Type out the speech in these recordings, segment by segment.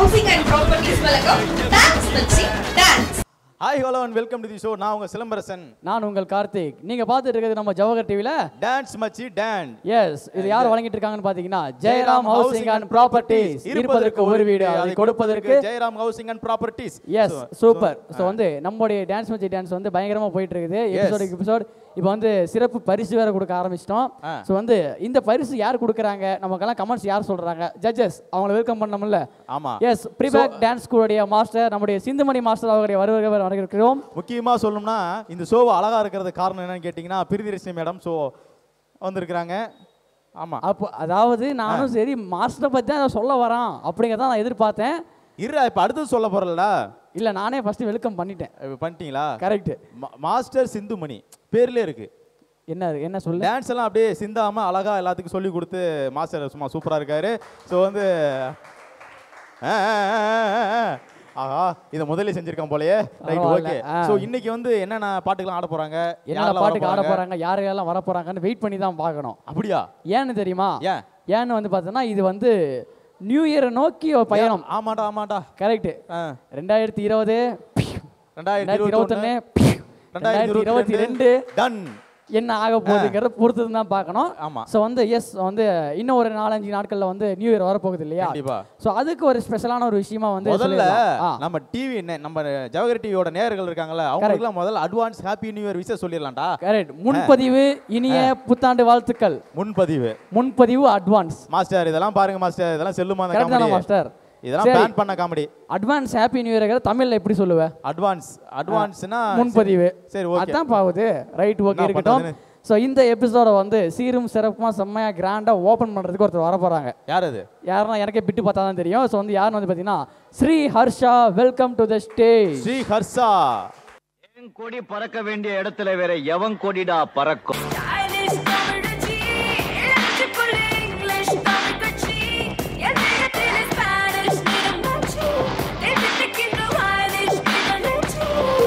Housing and properties வழங்கும் dance மச்சி dance hi hello and welcome to the show நான் உங்க சிலம்பரசன் நான் உங்கள் கார்த்திக் நீங்க பார்த்துட்டு இருக்கிறது நம்ம ஜவஹர் டிவில டான்ஸ் மச்சி டான் எஸ் இது யார் வழங்கிட்டு இருக்காங்கன்னு பாத்தீங்கன்னா ஜெயராம் ஹவுசிங் அண்ட் ப்ராப்பர்ட்டிஸ் இருப்பதற்கு ஒரு வீடு அதை கொடுப்பதற்கு Jayaram housing and properties yes super so வந்து நம்மளுடைய டான்ஸ் மச்சி டான்ஸ் வந்து பயங்கரமா போயிட்டு இருக்குது எபிசோடு எபிசோட் இப்போ வந்து சிறப்பு பரிசு வேற கொடுக்க ஆரம்பிச்சிட்டோம் ஆ. ஸோ வந்து இந்த பரிசு யார் கொடுக்குறாங்க நமக்கெல்லாம் கமெண்ட்ஸ் யார் சொல்றாங்க ஜட்ஜஸ் அவங்கள வெல்கம் பண்ணணும்ல ஆமா எஸ் ப்ரீபேக் டான்ஸ் ஸ்கூலுடைய மாஸ்டர் நம்முடைய சிந்துமணி மாஸ்டர் அவருடைய வருகை வரவேற்கிறோம் முக்கியமா சொல்லணும்னா இந்த ஷோவை அழகா இருக்கிறது காரணம் என்னன்னு கேட்டிங்கன்னா பிரிதிரசி மேடம் ஷோ வந்திருக்கிறாங்க ஆமா அப்போ அதாவது நானும் சரி மாஸ்டரை பற்றி தான் அதை சொல்ல வரான் அப்படிங்கிறத நான் எதிர்பார்த்தேன் இரு இப்ப அடுத்தது சொல்ல போறல இல்லை நானே ஃபர்ஸ்ட் வெல்கம் பண்ணிட்டேன் பண்ணிட்டீங்களா கரெக்ட் மா- மாஸ்டர் சிந்துமணி பேர்ல இருக்கு என்ன என்ன சொல்ல டான்ஸ் எல்லாம் அப்படியே சிந்தாம அழகா எல்லாத்துக்கும் சொல்லி கொடுத்து மாஸ்டர் சும்மா சூப்பரா இருக்காரு ஸோ வந்து ஆ, ஆ, ஆ, ஆ, ஆ. ஆஹா இதை முதல்ல செஞ்சிருக்கான் போலயே ரைட் பரவாயில்ல. ஓகே ஆ. ஸோ இன்னைக்கு வந்து என்னென்ன பாட்டுக்கெல்லாம் ஆட போறாங்க என்னென்ன யாரெல்லாம் பாட்டுக்கு ஆட வர போறாங்க யார் யாரெல்லாம் வர போறாங்கன்னு வெயிட் பண்ணி தான் பார்க்கணும் அப்படியா ஏன்னு தெரியுமா ஏன் ஏன்னு வந்து பார்த்தோன்னா இது வந்து நியூ இயரை நோக்கி ஒரு பயணம் ஆமாடா ஆமாடா கரெக்ட் ஆ. ரெண்டாயிரத்தி இருபது ரெண்டாயிரத்தி ரெண்டாயிரத்தி இருபத்தொன்னு ரெண்டாயிரத்தி இருபத்தி ரெண்டு டன் என்ன ஆக போகுதுங்கிறத பொறுத்து தான் பார்க்கணும் ஆமா. ஸோ வந்து எஸ் வந்து இன்னும் ஒரு நாலஞ்சு நாட்கள்ல வந்து நியூ இயர் வரப்போகுது இல்லையா கண்டிப்பா. ஸோ அதுக்கு ஒரு ஸ்பெஷலான ஒரு விஷயமா வந்து முதல்ல சொல்லிடலாம். ஆ. நம்ம டிவி நம்ம ஜவஹர் டிவியோட நேயர்கள் இருக்காங்கல்ல அவங்களுக்குலாம் முதல்ல அட்வான்ஸ் ஹாப்பி நியூ இயர் விஷயம் சொல்லிடலாம்டா கரெக்ட் முன்பதிவு இனிய புத்தாண்டு வாழ்த்துக்கள் முன்பதிவு முன்பதிவு அட்வான்ஸ் மாஸ்டர் இதெல்லாம் பாருங்க மாஸ்டர் இதெல்லாம் செல்லுமா அந்த கரெக்ட் தானே காமெடி மாஸ்டர் இதெல்லாம் சரி. பேன் பண்ண comedy advance happy new year தமிழ்ல எப்படி சொல்லுவ அட்வான்ஸ் அட்வான்ஸ்னா முன்பதிவு சரி ஓகே அதான் பாவுது ரைட் ஓகே என்ன இருக்கட்டும் பண்றதுன்னு? ஸோ இந்த எபிசோட வந்து சீரும் சிறப்புமா செம்மையா கிராண்டா ஓபன் பண்றதுக்கு ஒருத்தர் வர போறாங்க யார் அது யாருன்னா எனக்கே பிட்டு பார்த்தா தான் தெரியும் ஸோ வந்து யாருன்னு வந்து பார்த்தீங்கன்னா Sri Harsha welcome to the stage Sri Harsha என் கொடி பறக்க வேண்டிய இடத்துல வேற எவன் கொடிடா பறக்கும் ஸ்டைலிஷ் தமிழச்சி இளச்சி புள்ளி இங்கிலீஷ் தமிழ் கட்சி எதிரத்தில் ஸ்பானிஷ் நிறம் மச்சி எதிர்த்துக்கின்ற வாலிஷ் நிறமச்சி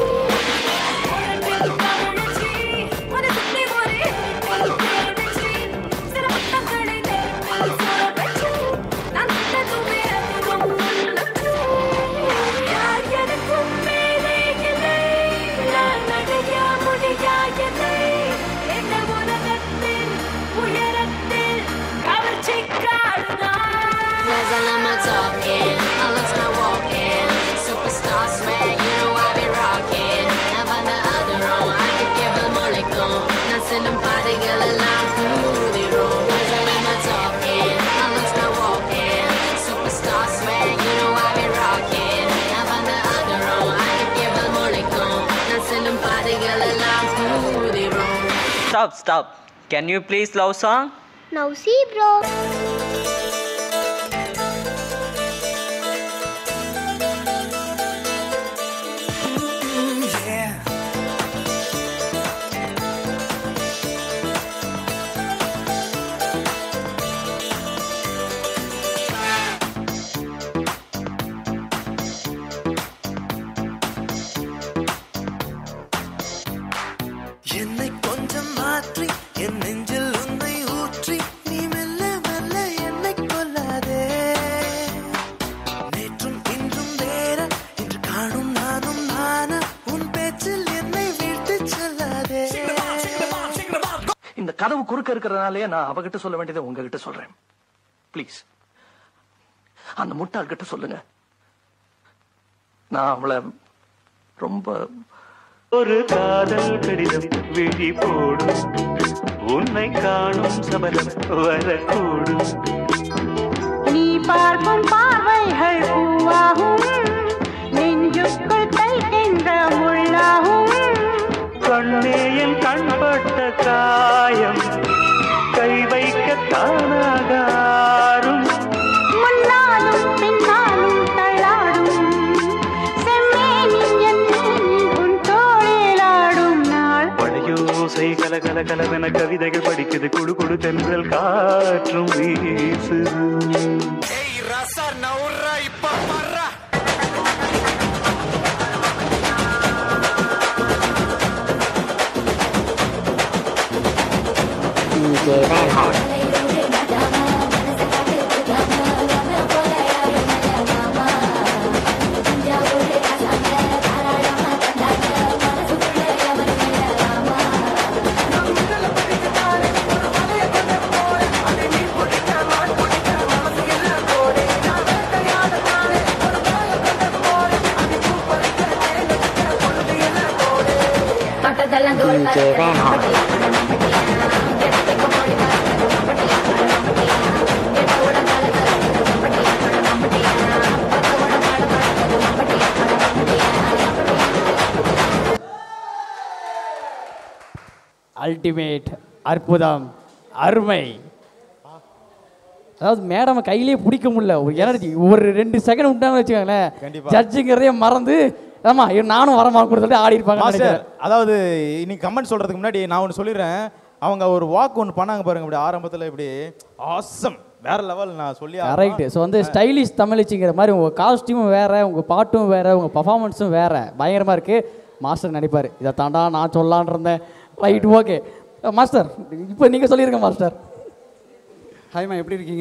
உனக்கு தமிழச்சி மனசுக்கு ஒரு தமிழச்சி சில முத்தங்களை நெருப்பில் சுடவச்சு நான் தந்ததுமே அதுவும் உள்ளச்சு யார் எனக்கும் மேலே இல்லை நான் அடைய முடியாயதை என்ன உலகத்தில் உயரத்தில் கவர்ச்சிக்காடுதான் Cause I love my talking, I love my walking. Superstar swag, you know I be rocking. Now on the other row, I could give a molecule. Nothing them party girl alarm through the room. Cause I love my talking, I love my walking. Superstar swag, you know I be rocking. Now on the other row, I could give a molecule. Nothing them party girl alarm through the room. Stop, stop. Can you please love song? Now see, bro. என்னை கொஞ்சம் மாற்றி என் நெஞ்சில் உன்னை ஊற்றி நீ மெல்ல மெல்ல என்னை கொல்லாதே நேற்றும் இன்றும் வேற இன்று காணும் நானும் நானா உன் பேச்சில் என்னை வீழ்த்து செல்லாதே இந்த கதவு குறுக்க இருக்கிறதுனாலயே நான் அவகிட்ட சொல்ல வேண்டியதை உங்ககிட்ட சொல்றேன் ப்ளீஸ் அந்த முட்டாள் கிட்ட சொல்லுங்க நான் அவளை ரொம்ப ஒரு காதல் கடிதம் விழி போடும் உன்னை காணும் சபலம் வரக்கூடும் நீ பார்க்கும் பார்வைகள் பூவாகும் நெஞ்சுக்குள் தைக்கின்ற முள்ளாகும் கண்ணே என் கண்பட்ட காயம் கை வைக்க தானாகாரும் முன்னாலும் பின்னாலும் தள்ளாடும் செம்மேனி என் மேனி உன் தோளிலாடும் நாள் பழையோசை கல கல கலவென கவிதைகள் படிக்குது குடு குடு தென்றல் காற்றும் வீசுது ஏய் ரசா நவுறா இப்ப பர்றா DJ Van Horn. டிஜே வேணும் அல்டிமேட் அற்புதம் அருமை அதாவது மேடம் கையிலேயே பிடிக்க முடியல ஒரு எனர்ஜி ஒரு ரெண்டு செகண்ட் விட்டாங்கன்னு வச்சுக்கோங்களேன் கண்டிப்பா. ஜட்ஜுங்கிறதே மறந்து ஆமா இவன் நானும் வரமா கொடுத்துட்டு ஆடி இருப்பாங்க மாஸ்டர் அதாவது இன்னைக்கு கமெண்ட் சொல்றதுக்கு முன்னாடி நான் ஒன்று சொல்லிடுறேன் அவங்க ஒரு வாக் ஒன்று பண்ணாங்க பாருங்க இப்படி ஆரம்பத்தில் இப்படி ஆசம் வேற லெவல் நான் சொல்லி ஆகணும். கரெக்ட் ஸோ வந்து ஸ்டைலிஷ் தமிழிச்சிங்கிற மாதிரி உங்கள் காஸ்டியூமும் வேற உங்கள் பாட்டும் வேற உங்கள் பர்ஃபார்மன்ஸும் வேற பயங்கரமாக இருக்கு மாஸ்டர் நடிப்பார் இதை தாண்டா நான் சொல்லலான் இருந்தேன் ரைட் ஓகே மாஸ்டர் இப்போ நீங்கள் சொல்லியிருங்க மாஸ்டர் ஹாய்மா எப்படி இருக்கீங்க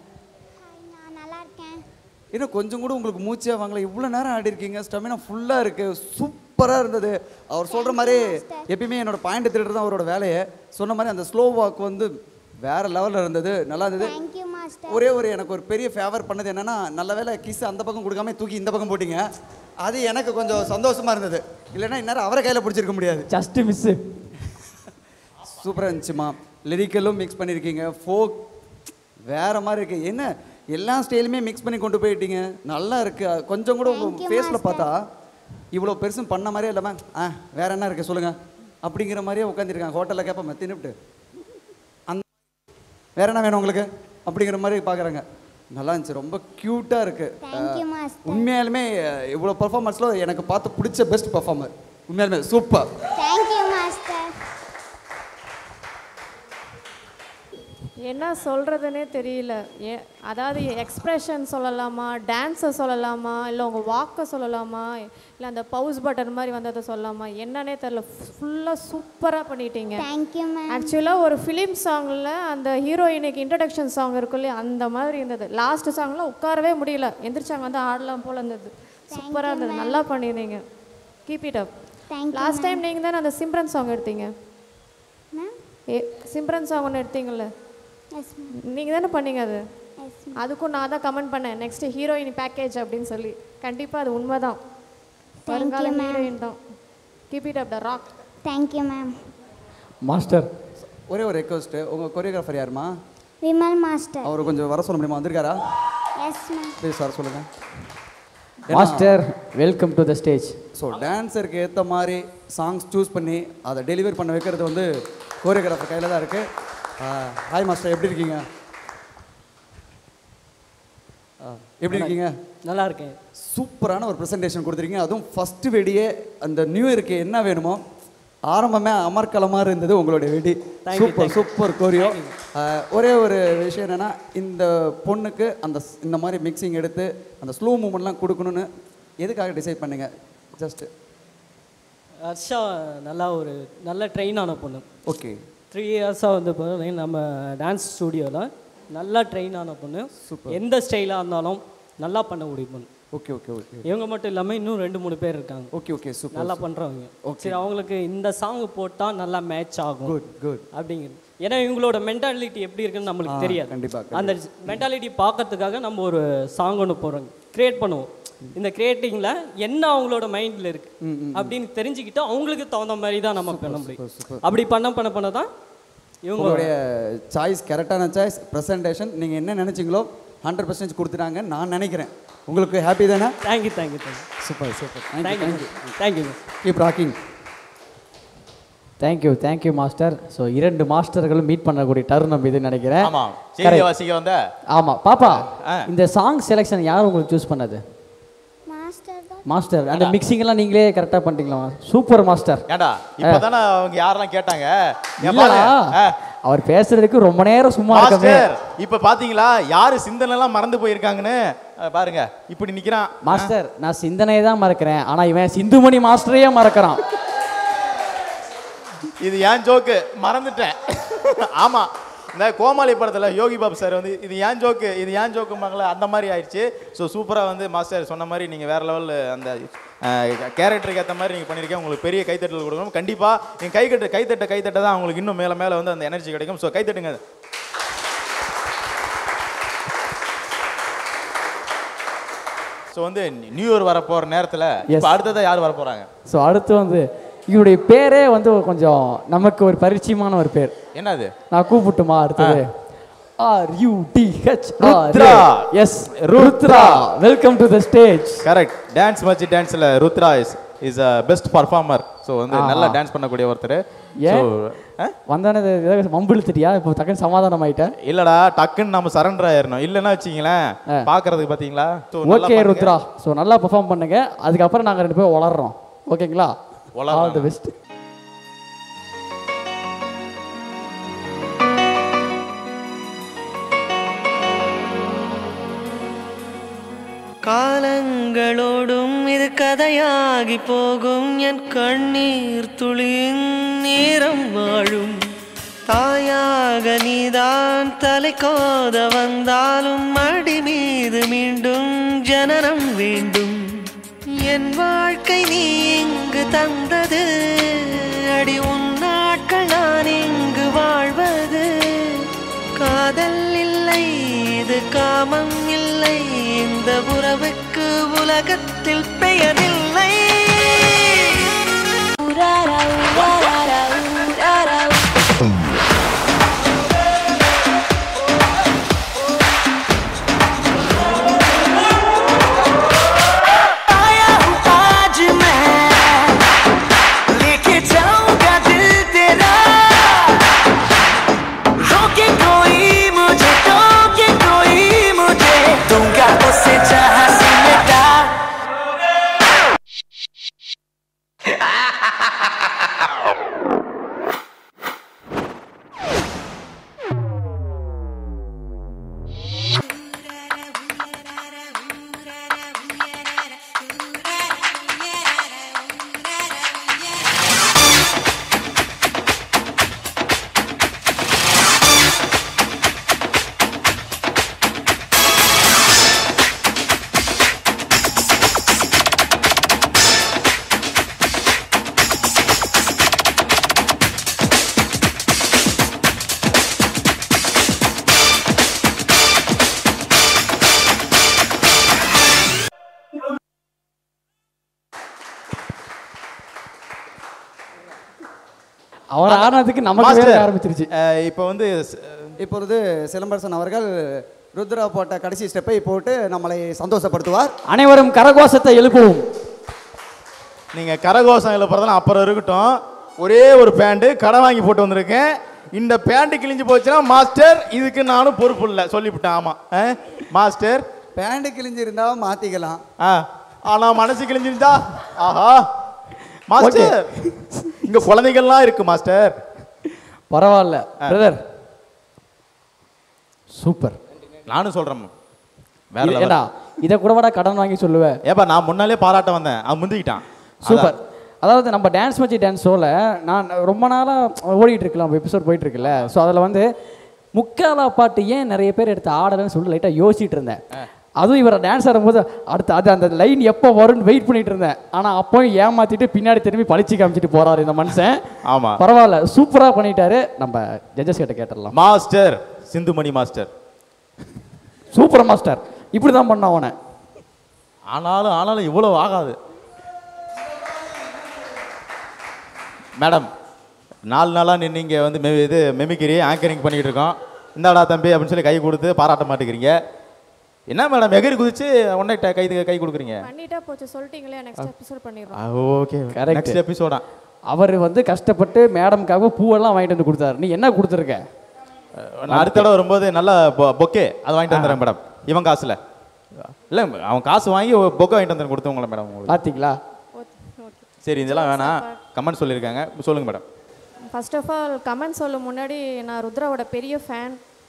இன்னும் கொஞ்சம் கூட உங்களுக்கு மூச்சே வாங்கல இவ்வளோ நேரம் ஆடி இருக்கீங்க ஸ்டமினா ஃபுல்லாக இருக்கு சூப்பராக இருந்தது அவர் சொல்கிற மாதிரி எப்பயுமே என்னோட பாயிண்ட் திருடுறது தான் அவரோட வேலையை சொன்ன மாதிரி அந்த ஸ்லோ வாக் வந்து வேற லெவலில் இருந்தது நல்லா இருந்தது ஒரே ஒரு எனக்கு ஒரு பெரிய ஃபேவர் பண்ணது என்னன்னா நல்ல வேலை கிஸ் அந்த பக்கம் கொடுக்காம தூக்கி இந்த பக்கம் போட்டீங்க அது எனக்கு கொஞ்சம் சந்தோஷமா இருந்தது இல்லைன்னா இந்நேரம் அவரை கையில் பிடிச்சிருக்க முடியாது ஜஸ்ட் மிஸ்ஸு சூப்பராக இருந்துச்சுமா லிரிக்கலும் மிக்ஸ் பண்ணியிருக்கீங்க ஃபோக் வேற மாதிரி இருக்கு என்ன எல்லா ஸ்டைலுமே மிக்ஸ் பண்ணி கொண்டு போயிட்டீங்க நல்லா இருக்கு கொஞ்சம் கூட உங்க ஃபேஸில் பார்த்தா இவ்வளோ பெருசும் பண்ண மாதிரியே இல்லாமல் ஆ வேற என்ன இருக்கு சொல்லுங்க அப்படிங்கிற மாதிரியே உட்காந்துருக்காங்க ஹோட்டலில் கேட்போம் தின்னுப்ட்டு அந்த வேற என்ன வேணும் உங்களுக்கு அப்படிங்கிற மாதிரி பார்க்குறாங்க நல்லா இருந்துச்சு ரொம்ப க்யூட்டாக இருக்கு அஹ், உண்மையாலுமே அஹ், இவ்வளோ பர்ஃபார்மன்ஸில் எனக்கு பார்த்து பிடிச்ச பெஸ்ட் பர்ஃபார்மர் உண்மையாலுமே சூப்பர் தேங்க்யூ மாஸ்டர் என்ன சொல்கிறதுனே தெரியல ஏ அதாவது எக்ஸ்ப்ரெஷன் சொல்லலாமா டான்ஸை சொல்லலாமா இல்லை உங்கள் வாக்கை சொல்லலாமா இல்லை அந்த பவுஸ் பட்டன் மாதிரி வந்ததை சொல்லலாமா என்னன்னே தெரில ஃபுல்லாக சூப்பராக பண்ணிட்டீங்க தேங்க்யூ மேம் ஆக்சுவலாக ஒரு ஃபிலிம் சாங்கில் அந்த ஹீரோயினுக்கு இன்ட்ரடக்ஷன் சாங் இருக்கும் இல்லையா அந்த மாதிரி இருந்தது லாஸ்ட் சாங்கில் உட்காரவே முடியல எந்திரிச்சாங்க வந்து ஆடலாம் போல இருந்தது சூப்பராக இருந்தது நல்லா பண்ணியிருந்தீங்க keep it up Thank you, last time ma'am. நீங்கள் தானே அந்த சிம்ரன் சாங் எடுத்தீங்க ஏ சிம்ரன் சாங் ஒன்று எடுத்தீங்கல்ல எஸ் மேம் நீங்கள் தானே பண்ணீங்க அது எஸ் அதுக்கும் நான் தான் கமெண்ட் பண்ணேன் நெக்ஸ்ட் ஹீரோயின் பேக்கேஜ் அப்படின்னு சொல்லி கண்டிப்பாக அது உண்மைதான் வருங்கால ma'am. ஹீரோயின் தான் keep it up the rock thank you ma'am master ஒரே ஒரு ரெக்வஸ்ட்டு உங்கள் கொரியோகிராஃபர் யாருமா விமல் மாஸ்டர் அவர் கொஞ்சம் வர சொல்ல முடியுமா வந்திருக்காரா எஸ் மேம் ப்ளீஸ் வர சொல்லுங்க master welcome to the stage so டான்ஸருக்கு ஏற்ற மாதிரி சாங்ஸ் சூஸ் பண்ணி அதை டெலிவரி பண்ண வைக்கிறது வந்து கோரியோகிராஃபர் கையில் தான் இருக்குது ஹாய் மாஸ்டர் எப்படி இருக்கீங்க ஆ, எப்படி இருக்கீங்க நல்லா இருக்கேன் சூப்பரான ஒரு ப்ரெசன்டேஷன் கொடுத்துருக்கீங்க அதுவும் ஃபஸ்ட்டு வெடியே அந்த நியூ இயருக்கு என்ன வேணுமோ ஆரம்பமே அமர்க்கலமாக இருந்தது உங்களுடைய வெடி Thank you, super thank you. Super choreo ஒரே ஒரு விஷயம் என்னென்னா இந்த பொண்ணுக்கு அந்த ஸ்- இந்த மாதிரி மிக்சிங் எடுத்து அந்த ஸ்லோ மூமெண்ட்லாம் கொடுக்கணும்னு எதுக்காக டிசைட் பண்ணுங்க ஜஸ்ட்டு ஹர்ஷா நல்லா ஒரு நல்ல ட்ரெயின் ஆன பொண்ணு ஓகே த்ரீ இயர்ஸாக வந்து பார்த்தீங்கன்னா நம்ம டான்ஸ் ஸ்டூடியோவில் நல்லா ட்ரெயின் ஆன பொண்ணு எந்த ஸ்டைலாக இருந்தாலும் நல்லா பண்ணக்கூடிய பொண்ணு ஓகே ஓகே ஓகே இவங்க மட்டும் இல்லாமல் இன்னும் ரெண்டு மூணு பேர் இருக்காங்க ஓகே ஓகே சூப்பர் நல்லா பண்ணுறவங்க Okay. சரி அவங்களுக்கு இந்த சாங் போட்டால் நல்லா மேட்ச் ஆகும் குட் குட் அப்படிங்கிறது ஏன்னா இவங்களோட மென்டாலிட்டி எப்படி இருக்குன்னு ஆ, நம்மளுக்கு தெரியாது கண்டிப்பா, அந்த மென்டாலிட்டி பார்க்கறதுக்காக நம்ம ஒரு சாங் ஒன்று போடுறோம் கிரியேட் பண்ணுவோம் இந்த கிரியேட்டிங்கில் என்ன அவங்களோட மைண்டில் இருக்கு அப்படின்னு தெரிஞ்சுக்கிட்டு அவங்களுக்கு தகுந்த மாதிரி தான் நம்ம பண்ண முடியும் அப்படி பண்ண பண்ண பண்ண தான் இவங்களுடைய உங்களுடைய சாய்ஸ் கரெக்டான சாய்ஸ் ப்ரெசன்டேஷன் நீங்கள் என்ன நினைச்சீங்களோ ஹண்ட்ரட் பர்சன்டேஜ் கொடுத்துட்டாங்க நான் நினைக்கிறேன் உங்களுக்கு ஹாப்பி தானே thank you thank you thank you super super thank you thank you keep rocking thank you thank you master so இரண்டு மாஸ்டர்களும் மீட் பண்ணக்கூடிய தருணம் இதுன்னு நினைக்கிறேன் ஆமா செய்தி Correct. வாசிக்க வந்த ஆமா பாப்பா ஆ. இந்த சாங் செலெக்ஷன் யார் உங்களுக்கு சூஸ் பண்ணது மாஸ்டர் தான் மாஸ்டர் அந்த மிக்சிங் எல்லாம் நீங்களே கரெக்டா பண்ணிட்டீங்களா சூப்பர் மாஸ்டர் ஏண்டா இப்பதானே அவங்க யாரெல்லாம் கேட்டாங்க இங்க இல்லடா பாருங்க. ஆ. அவர் பேசுறதுக்கு ரொம்ப நேரம் சும்மா இருக்கமே மாஸ்டர் இப்ப பாத்தீங்களா யாரு சிந்தனை எல்லாம் மறந்து போயிருக்காங்கன்னு அஹ், பாருங்க இப்படி நிக்கிறான் மாஸ்டர் நான் சிந்தனையை தான் மறக்கிறேன் ஆனா இவன் சிந்துமணி மாஸ்டரையே மறக்கிறான் இது ஏன் ஜோக்கு மறந்துட்டேன் ஆமா இந்த கோமாளி படத்துல யோகி பாபு சார் வந்து இது ஏன் ஜோக்கு இது ஏன் ஜோக்குமாங்கள அந்த மாதிரி ஆயிடுச்சு ஸோ சூப்பராக வந்து மாஸ்டர் சொன்ன மாதிரி நீங்கள் வேற லெவலில் அந்த கேரக்டருக்கு ஏற்ற மாதிரி நீங்கள் பண்ணியிருக்கேன் உங்களுக்கு பெரிய கைத்தட்டல் கொடுக்கணும் கண்டிப்பாக நீங்கள் கை கட்டு கைத்தட்ட கைத்தட்ட தான் உங்களுக்கு இன்னும் மேலே மேலே வந்து அந்த எனர்ஜி கிடைக்கும் ஸோ கைத்தட்டுங்க ஸோ வந்து நியூ இயர் வர போகிற நேரத்தில் இப்போ அடுத்ததாக யார் வர போகிறாங்க ஸோ அடுத்து வந்து இவருடைய பேரே வந்து கொஞ்சம் நமக்கு ஒரு பரிச்சயமான ஒரு பேர் என்னது நான் கூப்பிட்டுமா அடுத்தது R U D H Rudra. Yes Rudra welcome to the stage correct dance மச்சி டான்ஸில் Rudra is is a best performer so வந்து ஆஹா. நல்லா டான்ஸ் பண்ணக்கூடிய ஒருத்தர் ஸோ ஏன் வந்தானே ஏதாவது மம்பிழுத்துட்டியா இப்போ டக்குன்னு சமாதானம் ஆயிட்டேன் இல்லடா டக்குன்னு நம்ம சரண்டர் ஆயிரணும் இல்லைன்னா வச்சிங்களேன் பார்க்கறதுக்கு பார்த்தீங்களா So, நல்லா ஓகே பண்ணுங்க. ருத்ரா ஸோ நல்லா பெர்ஃபார்ம் பண்ணுங்க அதுக்கப்புறம் நாங்கள் ரெண்டு பேரும் வளர்றோம் ஓகேங்களா வளரலாம். ஆல் தி பெஸ்ட் காலங்களோடும் இது கதையாகி போகும் என் கண்ணீர் துளியின் நேரம் வாழும் தாயாக நீதான் தலை கோத வந்தாலும் மடி மீது மீண்டும் ஜனனம் வேண்டும் என் வாழ்க்கை நீ இங்கு தந்தது அடி உன் நாட்கள் நான் இங்கு வாழ்வது காதல் இல்லை இது காமம் இல்லை இந்த உறவுக்கு உலகத்தில் பெயரில்லை आया हूँ आज मैं लेके जाऊंगा दिल तेरा रोके कोई मुझे टोके कोई मुझे दूंगा उसे जहां से मिटा அவர் ஆனதுக்கு நமக்கு வேற மாஸ்டர், ஆரம்பிச்சிருச்சு அஹ், இப்போ வந்து இப்பொழுது சிலம்பரசன் அவர்கள் ருத்ரா போட்ட கடைசி ஸ்டெப்பை போட்டு நம்மளை சந்தோஷப்படுத்துவார் அனைவரும் கரகோஷத்தை எழுப்புவோம் நீங்க கரகோஷம் எழுப்புறதெல்லாம் அப்புறம் இருக்கட்டும் ஒரே ஒரு பேண்ட் கடை வாங்கி போட்டு வந்திருக்கேன் இந்த பேண்ட் கிழிஞ்சு போச்சுன்னா மாஸ்டர் இதுக்கு நானும் பொறுப்பு இல்லை சொல்லிவிட்டேன் ஆமா அஹ், மாஸ்டர் பேண்ட் கிழிஞ்சிருந்தா மாத்திக்கலாம் ஆ ஆனா மனசு கிழிஞ்சிருந்தா ஆஹா மாஸ்டர் இங்க குழந்தைகள்லாம் இருக்கு மாஸ்டர் பரவாயில்ல பிரதர் சூப்பர் நானும் சொல்றேன் வேற இது- level. ஏண்டா இதை கூட வாடா கடன் வாங்கி சொல்லுவேன் ஏப்பா நான் முன்னாலே பாராட்ட வந்தேன் அவன் முந்திக்கிட்டான் சூப்பர் அதாவது நம்ம டான்ஸ் மச்சி டான்ஸ் ஷோவில் நான் ரொம்ப நாளாக ஓடிட்டு இருக்கலாம் எபிசோட் போயிட்டு இருக்குல்ல ஸோ அதில் வந்து முக்காலா பாட்டு ஏன் நிறைய பேர் எடுத்து ஆடலன்னு சொல்லி லைட்டாக யோசிச்சுட்டு இருந்தேன் அதுவும் இவரை டான்ஸ் ஆடும்போது அடுத்து அது அந்த லைன் எப்போ வரும்னு வெயிட் பண்ணிட்டு இருந்தேன் ஆனால் அப்போயும் ஏமாத்திட்டு பின்னாடி திரும்பி பழிச்சு காமிச்சிட்டு போறாரு இந்த மனுஷன் ஆமா பரவாயில்ல சூப்பராக பண்ணிட்டாரு நம்ம ஜட்ஜஸ் கிட்ட கேட்டுடலாம் master Sindhumani master super master இப்படி தான் பண்ண அவனை ஆனாலும் ஆனாலும் இவ்வளவு ஆகாது மேடம் நாலு நாளாக நின்று இங்கே வந்து மெ இது மெமிக்கிரி ஆங்கரிங் பண்ணிக்கிட்டு இருக்கோம் இந்தாடா தம்பி அப்படின்னு சொல்லி கை கொடுத்து பாராட்ட மாட்டேங்கிறீங்க என்ன மேடம் எகிரி குதிச்சு உடனே ட- கை கை கொடுக்குறீங்க பண்ணிட்டா போச்சு சொல்லிட்டீங்களே நெக்ஸ்ட் எபிசோட் பண்ணிடுறோம் ஓகே Correct. நெக்ஸ்ட் எபிசோடா அவர் வந்து கஷ்டப்பட்டு மேடம்காக பூவெல்லாம் வாங்கிட்டு வந்து கொடுத்தாரு நீ என்ன கொடுத்துருக்க நான் அடுத்த தடவை வரும்போது நல்ல பொக்கே அது வாங்கிட்டு வந்துடுறேன் மேடம் இவன் காசுல இல்லை அவன் காசு வாங்கி பொக்கே வாங்கிட்டு வந்து கொடுத்தவங்கள மேடம் உங்களுக்கு பார்த்தீங்களா சரி இதெல்லாம் வேணாம் கமெண்ட் சொல்லியிருக்காங்க சொல்லுங்க madam first of all comment சொல்ல முன்னாடி நான் ருத்ராவோட பெரிய ஃபேன்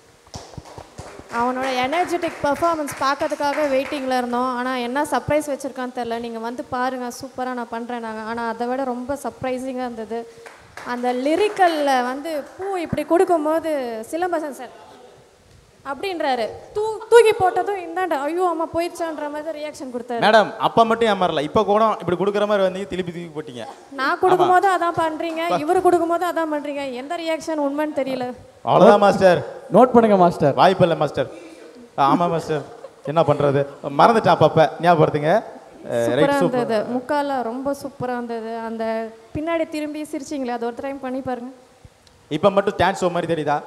அவனோட எனர்ஜெட்டிக் பர்ஃபார்மன்ஸ் பார்க்கறதுக்காக வெயிட்டிங்கில் இருந்தோம் ஆனால் என்ன சர்ப்ரைஸ் வச்சுருக்கான்னு தெரில நீங்கள் வந்து பாருங்கள் சூப்பராக நான் பண்ணுறேன் நாங்கள் ஆனால் அதை விட ரொம்ப சர்ப்ரைசிங்காக இருந்தது அந்த லிரிக்கலில் வந்து பூ இப்படி கொடுக்கும்போது சிலம்பசன் சார் அப்படின்றாரு தூ தூக்கி போட்டதும் இந்தாண்டா ஐயோ அம்மா போயிடுச்சான்ற மாதிரி ரியாக்ஷன் கொடுத்தாரு மேடம் அப்பா மட்டும் ஏமாறல இப்போ கூட இப்படி கொடுக்குற மாதிரி வந்து திருப்பி தூக்கி போட்டீங்க நான் கொடுக்கும்போது அதான் பண்ணுறீங்க இவர் கொடுக்கும்போது அதான் பண்ணுறீங்க எந்த ரியாக்ஷன் உண்மைன்னு தெரியல அவ்வளோதான் மாஸ்டர் நோட் பண்ணுங்க மாஸ்டர் வாய்ப்பு இல்லை மாஸ்டர் ஆமாம் மாஸ்டர் என்ன பண்ணுறது மறந்துட்டேன் அப்பப்போ ஞாபகப்படுத்துங்க ரைட் சூப்பராக சூப்பர் இருந்தது முக்கால ரொம்ப சூப்பராக இருந்தது அந்த பின்னாடி திரும்பி சிரிச்சிங்களே அது ஒரு டைம் பண்ணி பாருங்க இப்போ மட்டும் டான்ஸ் ஷோ மாதிரி தெரியுதா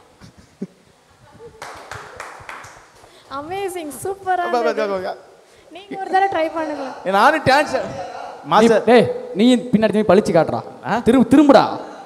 அமேசிங் சூப்பராக இருந்தது நீங்க ஒரு தடவை ட்ரை பண்ணுங்க நானும் டான்ஸ் நீ- மாஸ்டர் டேய் நீ பின்னாடி திரும்பி பழிச்சு காட்டுறா திரும்ப திரும்புடா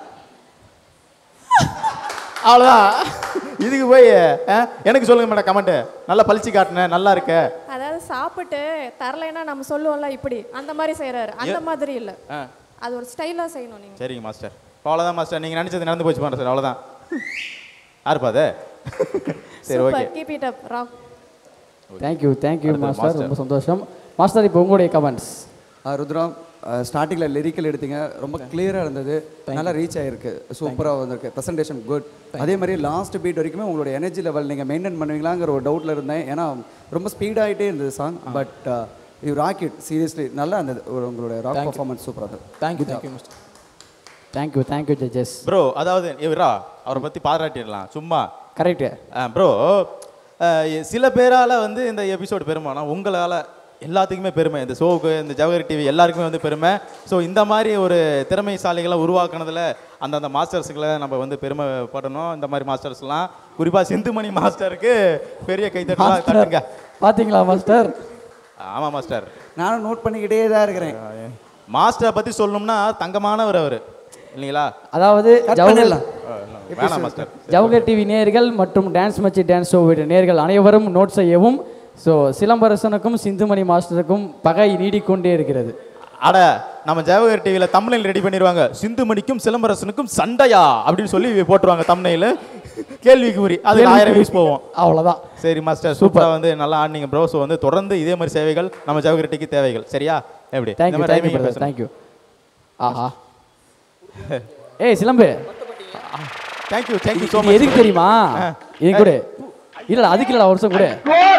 அவ்வளோதான் இதுக்கு போய் ஆ, எனக்கு சொல்லுங்க மேடம் கமெண்ட் நல்லா பளிச்சு காட்டினேன் நல்லா இருக்க அதாவது சாப்பிட்டு தரலைன்னா நம்ம சொல்லுவோம்ல இப்படி அந்த மாதிரி செய்றாரு அந்த ஏ- மாதிரி இல்லை ஆ அது ஒரு ஸ்டைலாக செய்யணும் நீங்க சரிங்க மாஸ்டர் அவ்வளோதான் மாஸ்டர் நீங்கள் நினச்சது நடந்து போச்சு மாஸ்டர் அவ்வளோதான் யாருப்பா அது சரி okay super keep it up rock thank you thank you அடுத்தது மாஸ்டர் master. ரொம்ப சந்தோஷம் மாஸ்டர் இப்போ உங்களுடைய கமெண்ட்ஸ் ருத்ரா ஸ்டார்டிங்கில் லிரிக்கல் எடுத்தீங்க ரொம்ப கிளியராக இருந்தது நல்லா ரீச் ஆகிருக்கு சூப்பராக வந்திருக்கு ப்ரெசன்டேஷன் குட் அதே மாதிரி லாஸ்ட் பீட் வரைக்குமே உங்களோட எனர்ஜி லெவல் நீங்கள் மெயின்டைன் பண்ணுவீங்களாங்கிற ஒரு டவுட்டில் இருந்தேன் ஏன்னா ரொம்ப ஸ்பீடாகிட்டே இருந்தது song but you rock it seriously நல்லா இருந்தது ஒரு உங்களோட ராக் Thank you. பர்ஃபார்மன்ஸ் சூப்பராக இருந்தது thank you thank you master thank you thank you judges bro அதாவது இவரா அவரை பற்றி பாராட்டிடலாம் சும்மா கரெக்டு ப்ரோ சில பேரால் வந்து இந்த எபிசோடு பெருமைனா உங்களால் எல்லாத்துக்குமே பெருமை இந்த ஷோவுக்கு இந்த ஜவஹர் டிவி எல்லாருக்குமே வந்து பெருமை ஸோ இந்த மாதிரி ஒரு திறமைசாலிகளை உருவாக்குனதுல அந்தந்த மாஸ்டர்ஸுகளை நம்ம வந்து பெருமைப்படணும் இந்த மாதிரி மாஸ்டர்ஸ்லாம் குறிப்பாக சிந்துமணி மாஸ்டருக்கு பெரிய கைத்தட்டலாம் மாஸ்டர் தட்டுங்க பார்த்தீங்களா மாஸ்டர் ஆமாம் மாஸ்டர் நானும் நோட் பண்ணிக்கிட்டே தான் இருக்கிறேன் மாஸ்டரை பற்றி சொல்லணும்னா தங்கமானவர் அவர் இல்லைங்களா அதாவது Cut ஜவஹர் பண்ணிடலாம். வேணாம் மாஸ்டர் ஜவஹர் டிவி நேர்கள் மற்றும் டான்ஸ் மச்சி டான்ஸ் ஷோவுடைய நேர்கள் அனைவரும் நோட் செய்யவும் ஸோ சிலம்பரசனுக்கும் சிந்துமணி மாஸ்டருக்கும் பகை நீடிக்கொண்டே இருக்கிறது அட நம்ம ஜவஹர் டிவியில் தமிழில் ரெடி பண்ணிடுவாங்க சிந்துமணிக்கும் சிலம்பரசனுக்கும் சண்டையா அப்படின்னு சொல்லி போட்டுருவாங்க தமிழில் கேள்விக்கு உரி அது ஆயிரம் வியூஸ் போவோம் அவ்வளோதான் சரி மாஸ்டர் சூப்பராக வந்து நல்லா ஆடினீங்க ப்ரோ ஸோ வந்து தொடர்ந்து இதே மாதிரி சேவைகள் நம்ம ஜவஹர் டிவிக்கு தேவைகள் சரியா எப்படி தேங்க்யூ தேங்க்யூ பிரதர் தேங்க்யூ ஆஹா ஏய் சிலம்பு தேங்க்யூ தேங்க்யூ ஸோ இது மச் எதுக்கு தெரியுமா இது கூட இல்லடா அதுக்கு இல்லடா ஒரு வருஷம் கூட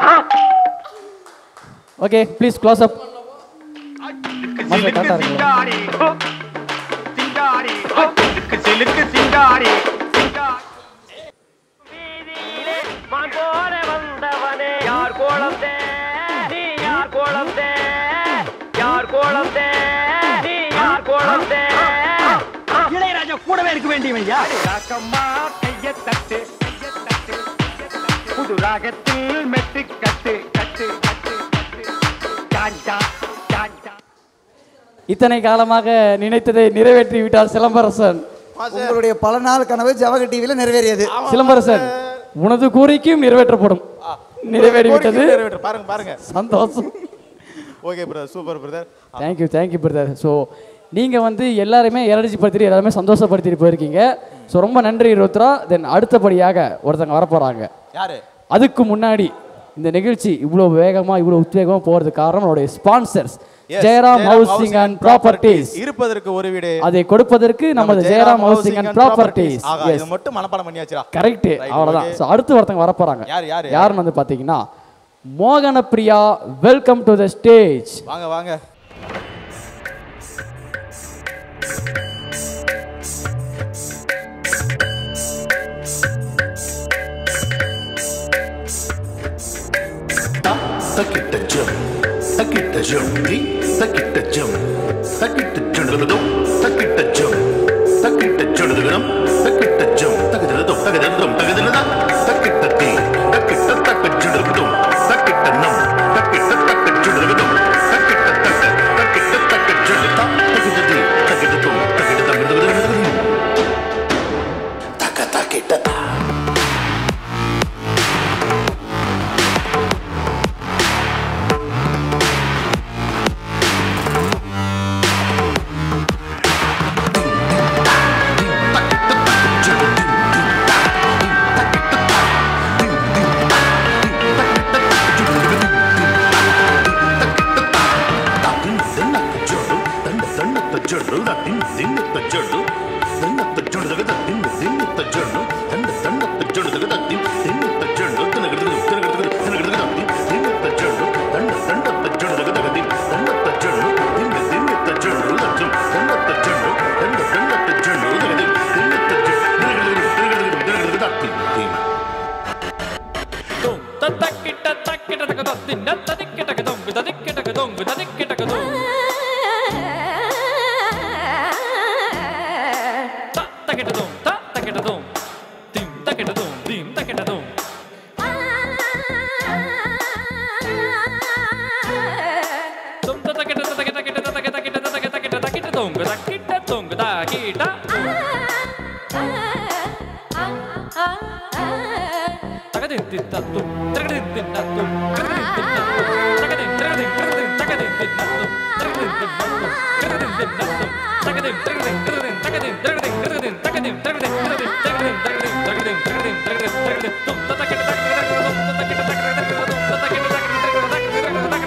okay please close up master கரெக்டாக இருக்கு சிலுக்கு சிங்காரி யார் கோலம் தே நீ யார் கோலம் தே யார் கோலம் தே நீ யார் கோலம் தே இளையராஜா கூடவே இருக்க வேண்டியவன் யார் ராக்கம்மா கைய தட்டு புது ராகத்தில் மெட்டு கட்டு கட்டு கட்டு கட்டு காஞ்சா காஞ்சா இத்தனை காலமாக நினைத்ததை நிறைவேற்றி விட்டார் சிலம்பரசன் உங்களுடைய பல நாள் கனவு ஜவஹர் டிவியில் நிறைவேறியது சிலம்பரசன் உனது கோரிக்கையும் நிறைவேற்றப்படும் நிறைவேறி விட்டது நிறைவேற்று. பாருங்க பாருங்க சந்தோஷம் okay brother super brother thank you thank you brother so நீங்கள் வந்து எல்லாருமே எனர்ஜி படுத்திட்டு எல்லாருமே சந்தோஷப்படுத்திட்டு போயிருக்கீங்க ஸோ ரொம்ப நன்றி ருத்ரா தென் அடுத்தபடியாக ஒருத்தங்க வரப்போகிறாங்க யாரு அதுக்கு முன்னாடி இந்த நிகழ்ச்சி இவ்வளோ வேகமாக இவ்வளோ உத்வேகமாக போகிறதுக்கு காரணம் நம்மளுடைய sponsors Yes, Jayaram housing and properties இருப்பதற்கு ஒரு வீடு அதை கொடுப்பதற்கு நமது ஜெயராம் ஹவுசிங் அண்ட் ப்ராப்பர்ட்டிஸ் ஆகா இது மட்டும் மனப்பாடம் பண்ணியாச்சுடா கரெக்ட் Right, அவ்வளோதான் okay. ஸோ அடுத்து ஒருத்தங்க வரப்போகிறாங்க யார், யார், யார்? யாருன்னு வந்து பார்த்தீங்கன்னா மோகன Priya welcome to the stage வாங்க வாங்க தக்கிட்ட ஜம் தக்கிட்ட ஜம் நீ தக்கிட்ட ஜம் தக்கிட்ட ஜுடுதும் தக்கிட்ட ஜம் தக்கிட்ட ஜுடுதும் தக்கிட்ட ஜம் தகததும் தகததும் தகததும் தக்கிட்ட தீ தக்கிட்ட தக்க ஜுடுதும் தக்கிட்ட நம் தக்கிட்ட தக்க ஜுடுதும் தக்கிட்ட தக்க தக்கிட்ட தக்க ஜுடுதா தக்கிட்ட தீ தக்கிட்டதும் தக்கிட்ட தங்கதும் தக்க தக்கிட்ட தா தக்கிட்ட தக்கிட்ட தக்க தின்ன ததிக்கிட்ட தொங்கு ததிக்கிட்ட தொங்கு ததிக்கிட்ட தொங்கு தக்கிட்ட தொங்கு தாக்கிட்ட தகதின் தித்தத்தும் தகதின் தித்தத்தும் தகதின் தித்தத்தும் தகதின் திரகதின் தகதின் தித்தத்தும் தகதின் தித்தத்தும் தகதின் திரகதின் தகதின் தித்தத்தும் தகதின் திரகதின் தகதின் தகதின் திரகதின் தகதின் தகதின் தகதின் தகதின் தகதின் தகதின் தும் ததக்கிட்ட தகதின் தும் ததக்கிட்ட தகதின் தும் ததக்கிட்ட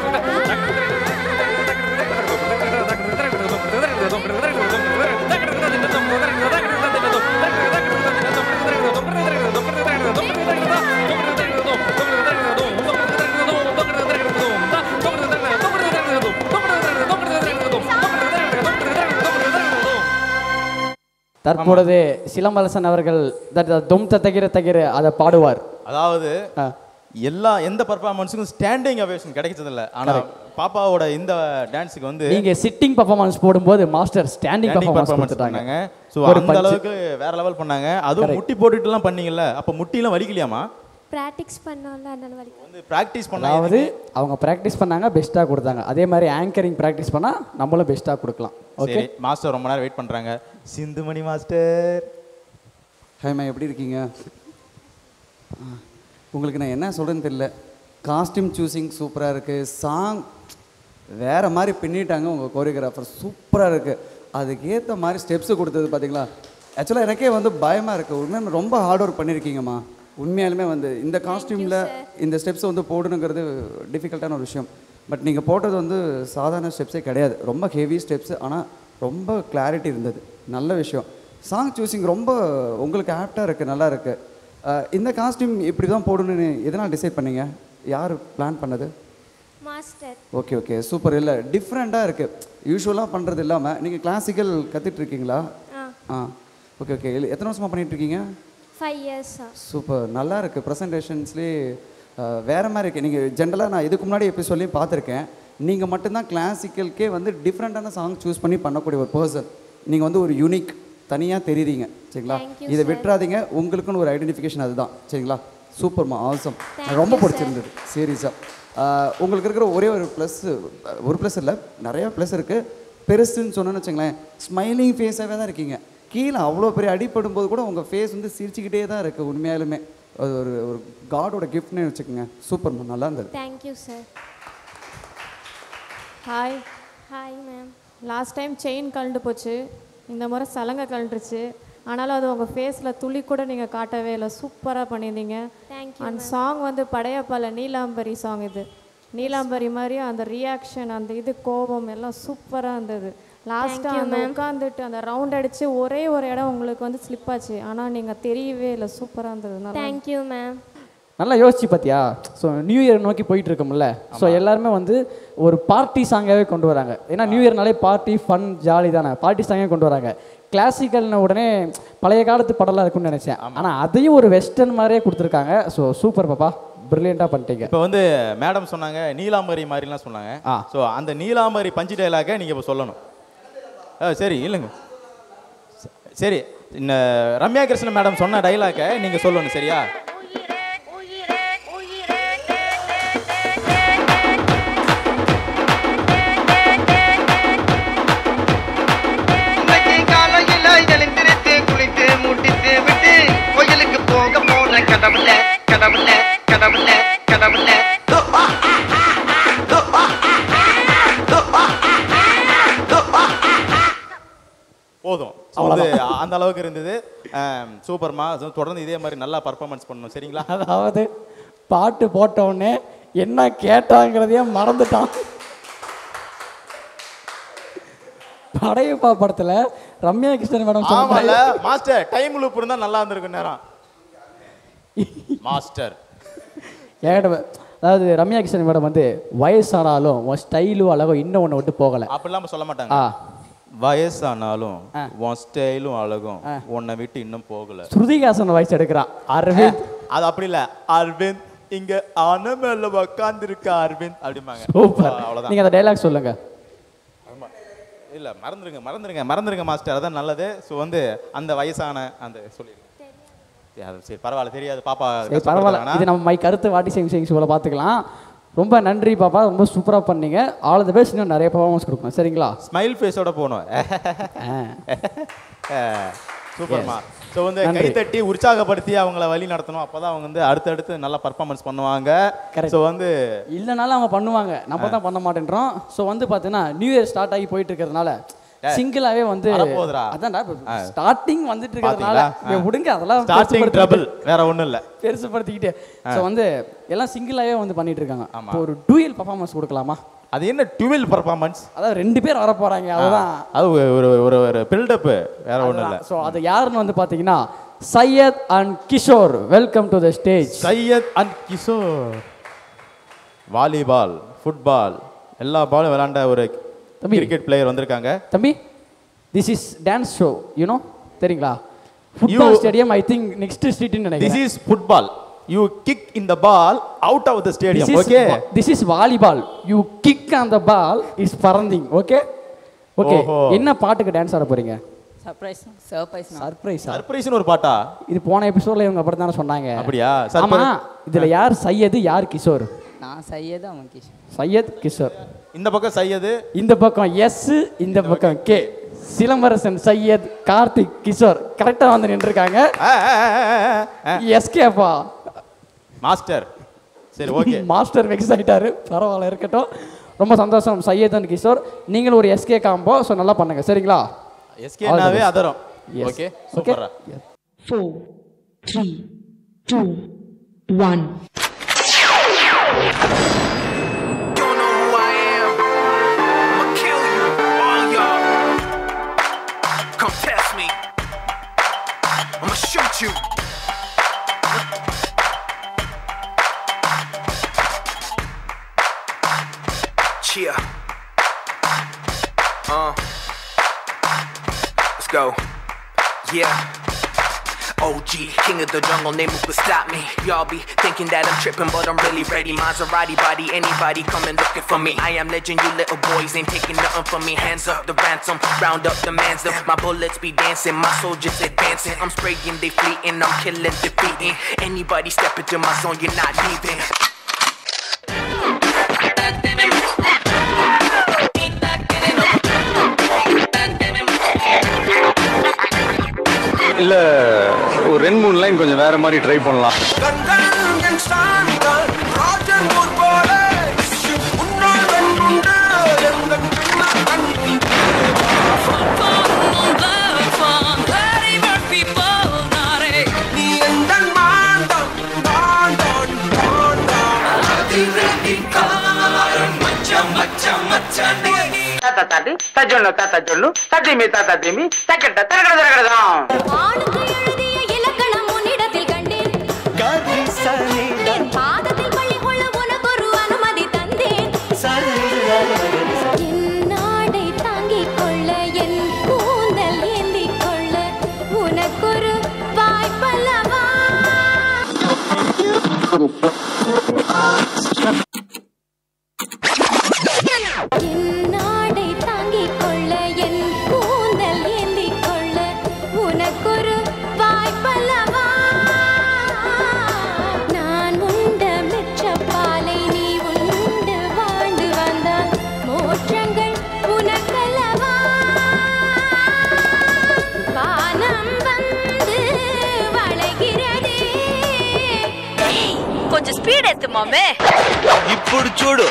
தற்பொழுது சிலம்பரசன் அவர்கள் தட் தொம் தகிர தகிர அதை பாடுவார் அதாவது எல்லா எந்த பர்ஃபார்மன்ஸுக்கும் ஸ்டாண்டிங் அவேஷன் கிடைச்சதில்ல ஆனா பாப்பாவோட இந்த டான்ஸுக்கு வந்து நீங்க சிட்டிங் பர்ஃபார்மன்ஸ் போடும்போது master standing standing performance performance கொடுத்துட்டாங்க பண்ணாங்க ஸோ ஒரு அந்த punch. அளவுக்கு வேற லெவல் பண்ணாங்க அதுவும் Correct. முட்டி போட்டுட்டுலாம் பண்ணீங்கல்ல அப்போ முட்டிலாம் வலிக்கலையாமா ப்ராக்டிக்ஸ் பண்ணோம்ல அதனால வலிக்கும் வந்து ப்ராக்டிஸ் பண்ண அதாவது அவங்க ப்ராக்டிஸ் பண்ணாங்க பெஸ்ட்டாக கொடுத்தாங்க அதே மாதிரி ஆங்கரிங் ப்ராக்டிஸ் பண்ணால் நம்மளும் பெஸ்ட்டாக கொடுக்கலாம் ஓகே சரி மாஸ்டர் ரொம்ப நேரம் வெயிட் பண்றாங்க சிந்துமணி மாஸ்டர் ஹேமா எப்படி இருக்கீங்க ஆ, உங்களுக்கு நான் என்ன சொல்கிறேன்னு தெரியல காஸ்டியூம் சூஸிங் சூப்பராக இருக்குது சாங் வேறு மாதிரி பின்னிட்டாங்க உங்கள் கோரியோகிராஃபர் சூப்பராக இருக்குது அதுக்கேற்ற மாதிரி ஸ்டெப்ஸு கொடுத்தது பார்த்தீங்களா ஆக்சுவலாக எனக்கே வந்து பயமாக இருக்குது உண்மையாக ரொம்ப ஹார்ட் ஒர்க் பண்ணியிருக்கீங்கம்மா உண்மையாலுமே வந்து இந்த காஸ்டியூமில் இந்த ஸ்டெப்ஸ் வந்து போடணுங்கிறது டிஃபிகல்ட்டான ஒரு விஷயம் பட் நீங்கள் போட்டது வந்து சாதாரண ஸ்டெப்ஸே கிடையாது ரொம்ப ஹெவி ஸ்டெப்ஸ் ஆனால் ரொம்ப கிளாரிட்டி இருந்தது நல்ல விஷயம் சாங் சூஸிங் ரொம்ப உங்களுக்கு ஆப்டாக இருக்குது நல்லா இருக்குது அஹ் இந்த காஸ்டியூம் இப்படி தான் போடணும்னு எதனால் டிசைட் பண்ணீங்க யார் பிளான் பண்ணது மாஸ்டர் ஓகே ஓகே சூப்பர் இல்லை டிஃப்ரெண்ட்டாக இருக்குது யூஸ்வலாக பண்ணுறது இல்லாமல் நீங்கள் கிளாசிக்கல் கற்றுட்ருக்கீங்களா ஆ ஆ ஓகே ஓகே எத்தனை வருஷமாக பண்ணிட்டு இருக்கீங்க ஃபைவ் இயர்ஸா சூப்பர் நல்லா இருக்குது ப்ரெசன்டேஷன்ஸ்லேயே வேறு மாதிரி இருக்குது நீங்கள் ஜென்ரலாக நான் இதுக்கு முன்னாடி எப்படி சொல்லி பார்த்துருக்கேன் நீங்கள் மட்டும்தான் கிளாசிக்கலுக்கே வந்து டிஃப்ரெண்ட்டான சாங் சூஸ் பண்ணி பண்ணக்கூடிய ஒரு பர்சன் நீங்கள் வந்து ஒரு யூனிக் தனியாக தெரியுறீங்க சரிங்களா Thank you, இதை sir. விட்டுறாதீங்க உங்களுக்குன்னு ஒரு ஐடென்டிஃபிகேஷன் அதுதான் சரிங்களா சூப்பர்மா ஆல்சம் Thank ரொம்ப you, sir. பிடிச்சிருந்தது சீரியஸாக உங்களுக்கு இருக்கிற ஒரே ஒரு ப்ளஸ் ஒரு ப்ளஸ் இல்லை நிறைய ப்ளஸ் இருக்குது பெருசுன்னு சொன்னேன்னு வச்சுங்களேன் ஸ்மைலிங் ஃபேஸாகவே தான் இருக்கீங்க கீழே அவ்வளோ பெரிய அடிபடும் போது கூட உங்கள் ஃபேஸ் வந்து சிரிச்சுக்கிட்டே தான் இருக்குது உண்மையாலுமே அது ஒரு ஒரு காடோட கிஃப்ட்னு வச்சுக்கோங்க சூப்பர்மா நல்லா இருந்தது thank you sir hi hi ma'am last time chain கழண்டு போச்சு இந்த முறை சலங்கை கழண்டுருச்சு ஆனாலும் அது உங்கள் ஃபேஸில் துளி கூட நீங்கள் காட்டவே இல்லை சூப்பராக பண்ணியிருந்தீங்க Thank you, and ma'am. Song வந்து படையப்பால நீலாம்பரி சாங் இது நீலாம்பரி மாதிரி அந்த ரியாக்ஷன் அந்த இது கோபம் எல்லாம் சூப்பராக இருந்தது லாஸ்ட்டாக you, அந்த ma'am. உட்காந்துட்டு அந்த ரவுண்ட் அடிச்சு ஒரே ஒரு இடம் உங்களுக்கு வந்து ஸ்லிப் ஆச்சு ஆனால் நீங்கள் தெரியவே இல்லை சூப்பராக இருந்தது நல்லா இருந்தது. தேங்க்யூ மேம் நல்லா யோசிச்சு பார்த்தியா ஸோ நியூ இயர் நோக்கி போயிட்டு இருக்கோம்ல ஸோ எல்லாருமே வந்து ஒரு பார்ட்டி சாங்காகவே கொண்டு வராங்க ஏன்னா நியூ இயர்னாலே பார்ட்டி ஃபன் ஜாலி தானே பார்ட்டி சாங்கே கொண்டு வராங்க கிளாசிக்கல்னு உடனே பழைய காலத்து படம்லாம் இருக்கும்னு நினச்சேன் ஆனால் அதையும் ஒரு வெஸ்டர்ன் மாதிரியே கொடுத்துருக்காங்க ஸோ சூப்பர் பாப்பா ப்ரில்லியண்ட்டாக பண்ணிட்டீங்க இப்போ வந்து மேடம் சொன்னாங்க நீலாம்பரி மாதிரிலாம் சொன்னாங்க ஸோ அந்த நீலாம்பரி பஞ்சு டைலாக நீங்கள் இப்போ சொல்லணும் ஆ சரி இல்லைங்க சரி இந்த ரம்யா கிருஷ்ணன் மேடம் சொன்ன டைலாக்கை நீங்கள் சொல்லணும் சரியா இன்னைக்கு காலையில எழுந்திருச்சு குளித்து முடித்து விட்டு கோயிலுக்கு போக போன கடவுள கடவுள கடவுள கடவுள போதும் So வந்து அந்த அளவுக்கு இருந்தது சூப்பர்மா தொடர்ந்து இதே மாதிரி நல்லா பர்ஃபார்மன்ஸ் பண்ணணும் சரிங்களா அதாவது பாட்டு போட்ட உடனே என்ன கேட்டாங்கிறதையே மறந்துட்டான் படையப்பா படத்துல ரம்யா கிருஷ்ணன் மேடம் சொன்ன ஆமால மாதிரி மாஸ்டர் டைம் லூப் இருந்தா நல்லா இருந்திருக்கும் நேரம் மாஸ்டர் ஏட அதாவது ரம்யா கிருஷ்ணன் மேடம் வந்து வயசானாலும் உன் ஸ்டைலும் அழகும் இன்னும் ஒன்று விட்டு போகலை அப்படிலாம் சொல்ல ஆ மாட்டாங்க வயசானாலும் உன் ஸ்டைலும் அழகும் உன்னை விட்டு இன்னும் போகல ஸ்ருதிகாசன் வாய்ஸ் எடுக்கிறான் அரவிந்த் அது அப்படி இல்ல அரவிந்த் இங்க ஆன மேல உக்காந்து இருக்க அரவிந்த் அப்படிம்பாங்க சூப்பர் அவ்வளவுதான் நீங்க அந்த டைலாக் சொல்லுங்க ஆமா. இல்ல மறந்துருங்க மறந்துருங்க மறந்துருங்க மாஸ்டர் அதான் நல்லது ஸோ வந்து அந்த வயசான அந்த சொல்லிடுங்க சரி, அது சரி பரவாயில்ல தெரியாது பாப்பா சரி பரவாயில்ல இது நம்ம மை கருத்து வாட்டி சேம் சேங்ஸ் போல பார்த்துக்கலாம் ரொம்ப நன்றி பாப்பா ரொம்ப சூப்பராக பண்ணீங்க ஆல் தி பெஸ்ட் இன்னும் நிறைய பர்ஃபார்மன்ஸ் கொடுக்கணும் சரிங்களா ஸ்மைல் ஃபேஸோட போகணும் சூப்பர்மா ஸோ வந்து நன்றி. கைத்தட்டி உற்சாகப்படுத்தி அவங்கள வழி நடத்தணும் அப்பதான் அவங்க வந்து அடுத்தடுத்து நல்லா பர்ஃபார்மன்ஸ் பண்ணுவாங்க ஸோ வந்து இல்லைனாலும் அவங்க பண்ணுவாங்க நம்ம தான் பண்ண மாட்டேன்றோம் ஸோ வந்து பார்த்தீங்கன்னா நியூ இயர் ஸ்டார்ட் ஆகி போயிட்டு இருக்கிறதுனால டேய், சிங்கிளாவே வந்து வரப்போகுதுடா. அதான்டா ஆ. ஸ்டார்டிங் வந்துட்டு இருக்கிறதுனால பாத்தீங்களா? இங்க விடுங்க அதெல்லாம் ஸ்டார்டிங் பெருசுபடுத்திக்கிட்டு- ட்ரபிள் வேற ஒன்றும் இல்லை பெருசுப்படுத்திக்கிட்டு ஆ. ஸோ வந்து எல்லாம் சிங்கிளாவே வந்து பண்ணிட்டு இருக்காங்க ஆமா. இப்போ ஒரு டூயல் பர்ஃபார்மன்ஸ் கொடுக்கலாமா அது என்ன டுவெல் பர்ஃபார்மன்ஸ் அதாவது ரெண்டு பேர் வர போறாங்க அதுதான் அது ஒரு ஒரு- ஒரு ஒரு பில்டப்பு வேற ஒன்றும் இல்லை ஸோ அது யாருன்னு வந்து பார்த்தீங்கன்னா Syed and Kishore welcome to the stage Syed and Kishore volleyball football எல்லா பாலும் விளையாண்ட ஒரு தம்பி. கிரிக்கெட் பிளேயர் வந்திருக்காங்க தம்பி this is dance show you know தெரியுங்களா football You- stadium I think next ஸ்ட்ரீட்னு திஸ் நினைக்கிறேன் is football you kick in the ball out of the stadium okay this is volleyball you kick on the ball is பரந்திங் okay okay ஓஹோ. என்ன பாட்டுக்கு dance ஆட போறீங்க surprise surprise surprise சர்ப்ரைஸ்னு ஒரு பாட்டா இது போன எபிசோட்ல இவங்க அப்படி தானே சொன்னாங்க அப்படியா? ஆமா surprise- இதுல யார் சையது யார் கிஷோர் நான் சையது அவன் கிஷ் சையத் கிஷோர் இந்த பக்கம் சையது இந்த பக்கம் எஸ் இந்த பக்கம் கே சிலம்பரசன் சையத் கார்த்திக் கிஷோர் கரெக்டா வந்து நின்றுருக்காங்க எஸ்கேப்பா மாஸ்டர் சரி ஓகே மாஸ்டர் வெக்ஸ் ஆயிட்டாரு பரவாயில்ல இருக்கட்டும் ரொம்ப சந்தோஷம் சையத் அண்ட் கிஷோர் நீங்களும் ஒரு எஸ்கே காம்போ ஸோ நல்லா பண்ணுங்க சரிங்களா எஸ்கேனாவே அதரம் Yes. Okay Okay. சூப்பரா Four, three, two, one. Don't know who I am. I'ma kill you, all y'all. Come test me. I'ma shoot you. Cheer. Uh. Let's go. Yeah. OG, king of the jungle, name who could stop me. Y'all be thinking that I'm tripping, but I'm really ready. Maserati body, anybody coming looking for me. I am legend, you little boys ain't taking nothing from me. Hands up the ransom, round up the man's up. My bullets be dancing, my soldiers advancing. I'm spraying, they fleeting, I'm killing, defeating. Anybody step into my zone, you're not leaving. இல்ல ஒரு ரெண்டு மூணு line கொஞ்சம் வேற மாதிரி try பண்ணலாம் தாத்தா தாத்தி தஜொன்னு தாத்தா சொல்லு தத்திமி தாத்தா திமி தக்கட்ட தரகட தரகடதான் இலக்கணம் உன்னிடத்தில் கண்டேன் என் பாதத்தில் பள்ளி கொள்ள உனக்கு ஒரு அனுமதி தந்தேன் என் நாடை தாங்கிக் கொள்ள என் கூந்தல் ஏந்திக் கொள்ள உனக்கொரு வாய்ப்பல்லவா என் நாடை தாங்கிக் கொள்ள என் கூந்தல் ஏந்திக் கொள்ள உனக்கொரு வாய்ப்பல்லவா நான் உண்ட மிச்ச பாலை நீ உண்டு வாழ்ந்து வந்தால் மோற்றங்கள் உனக்கல்லவா வானம் வந்து வளைகிறதே కొంచెం స్పీడ్ ఎత్తు మామే ఇప్పుడు చూడు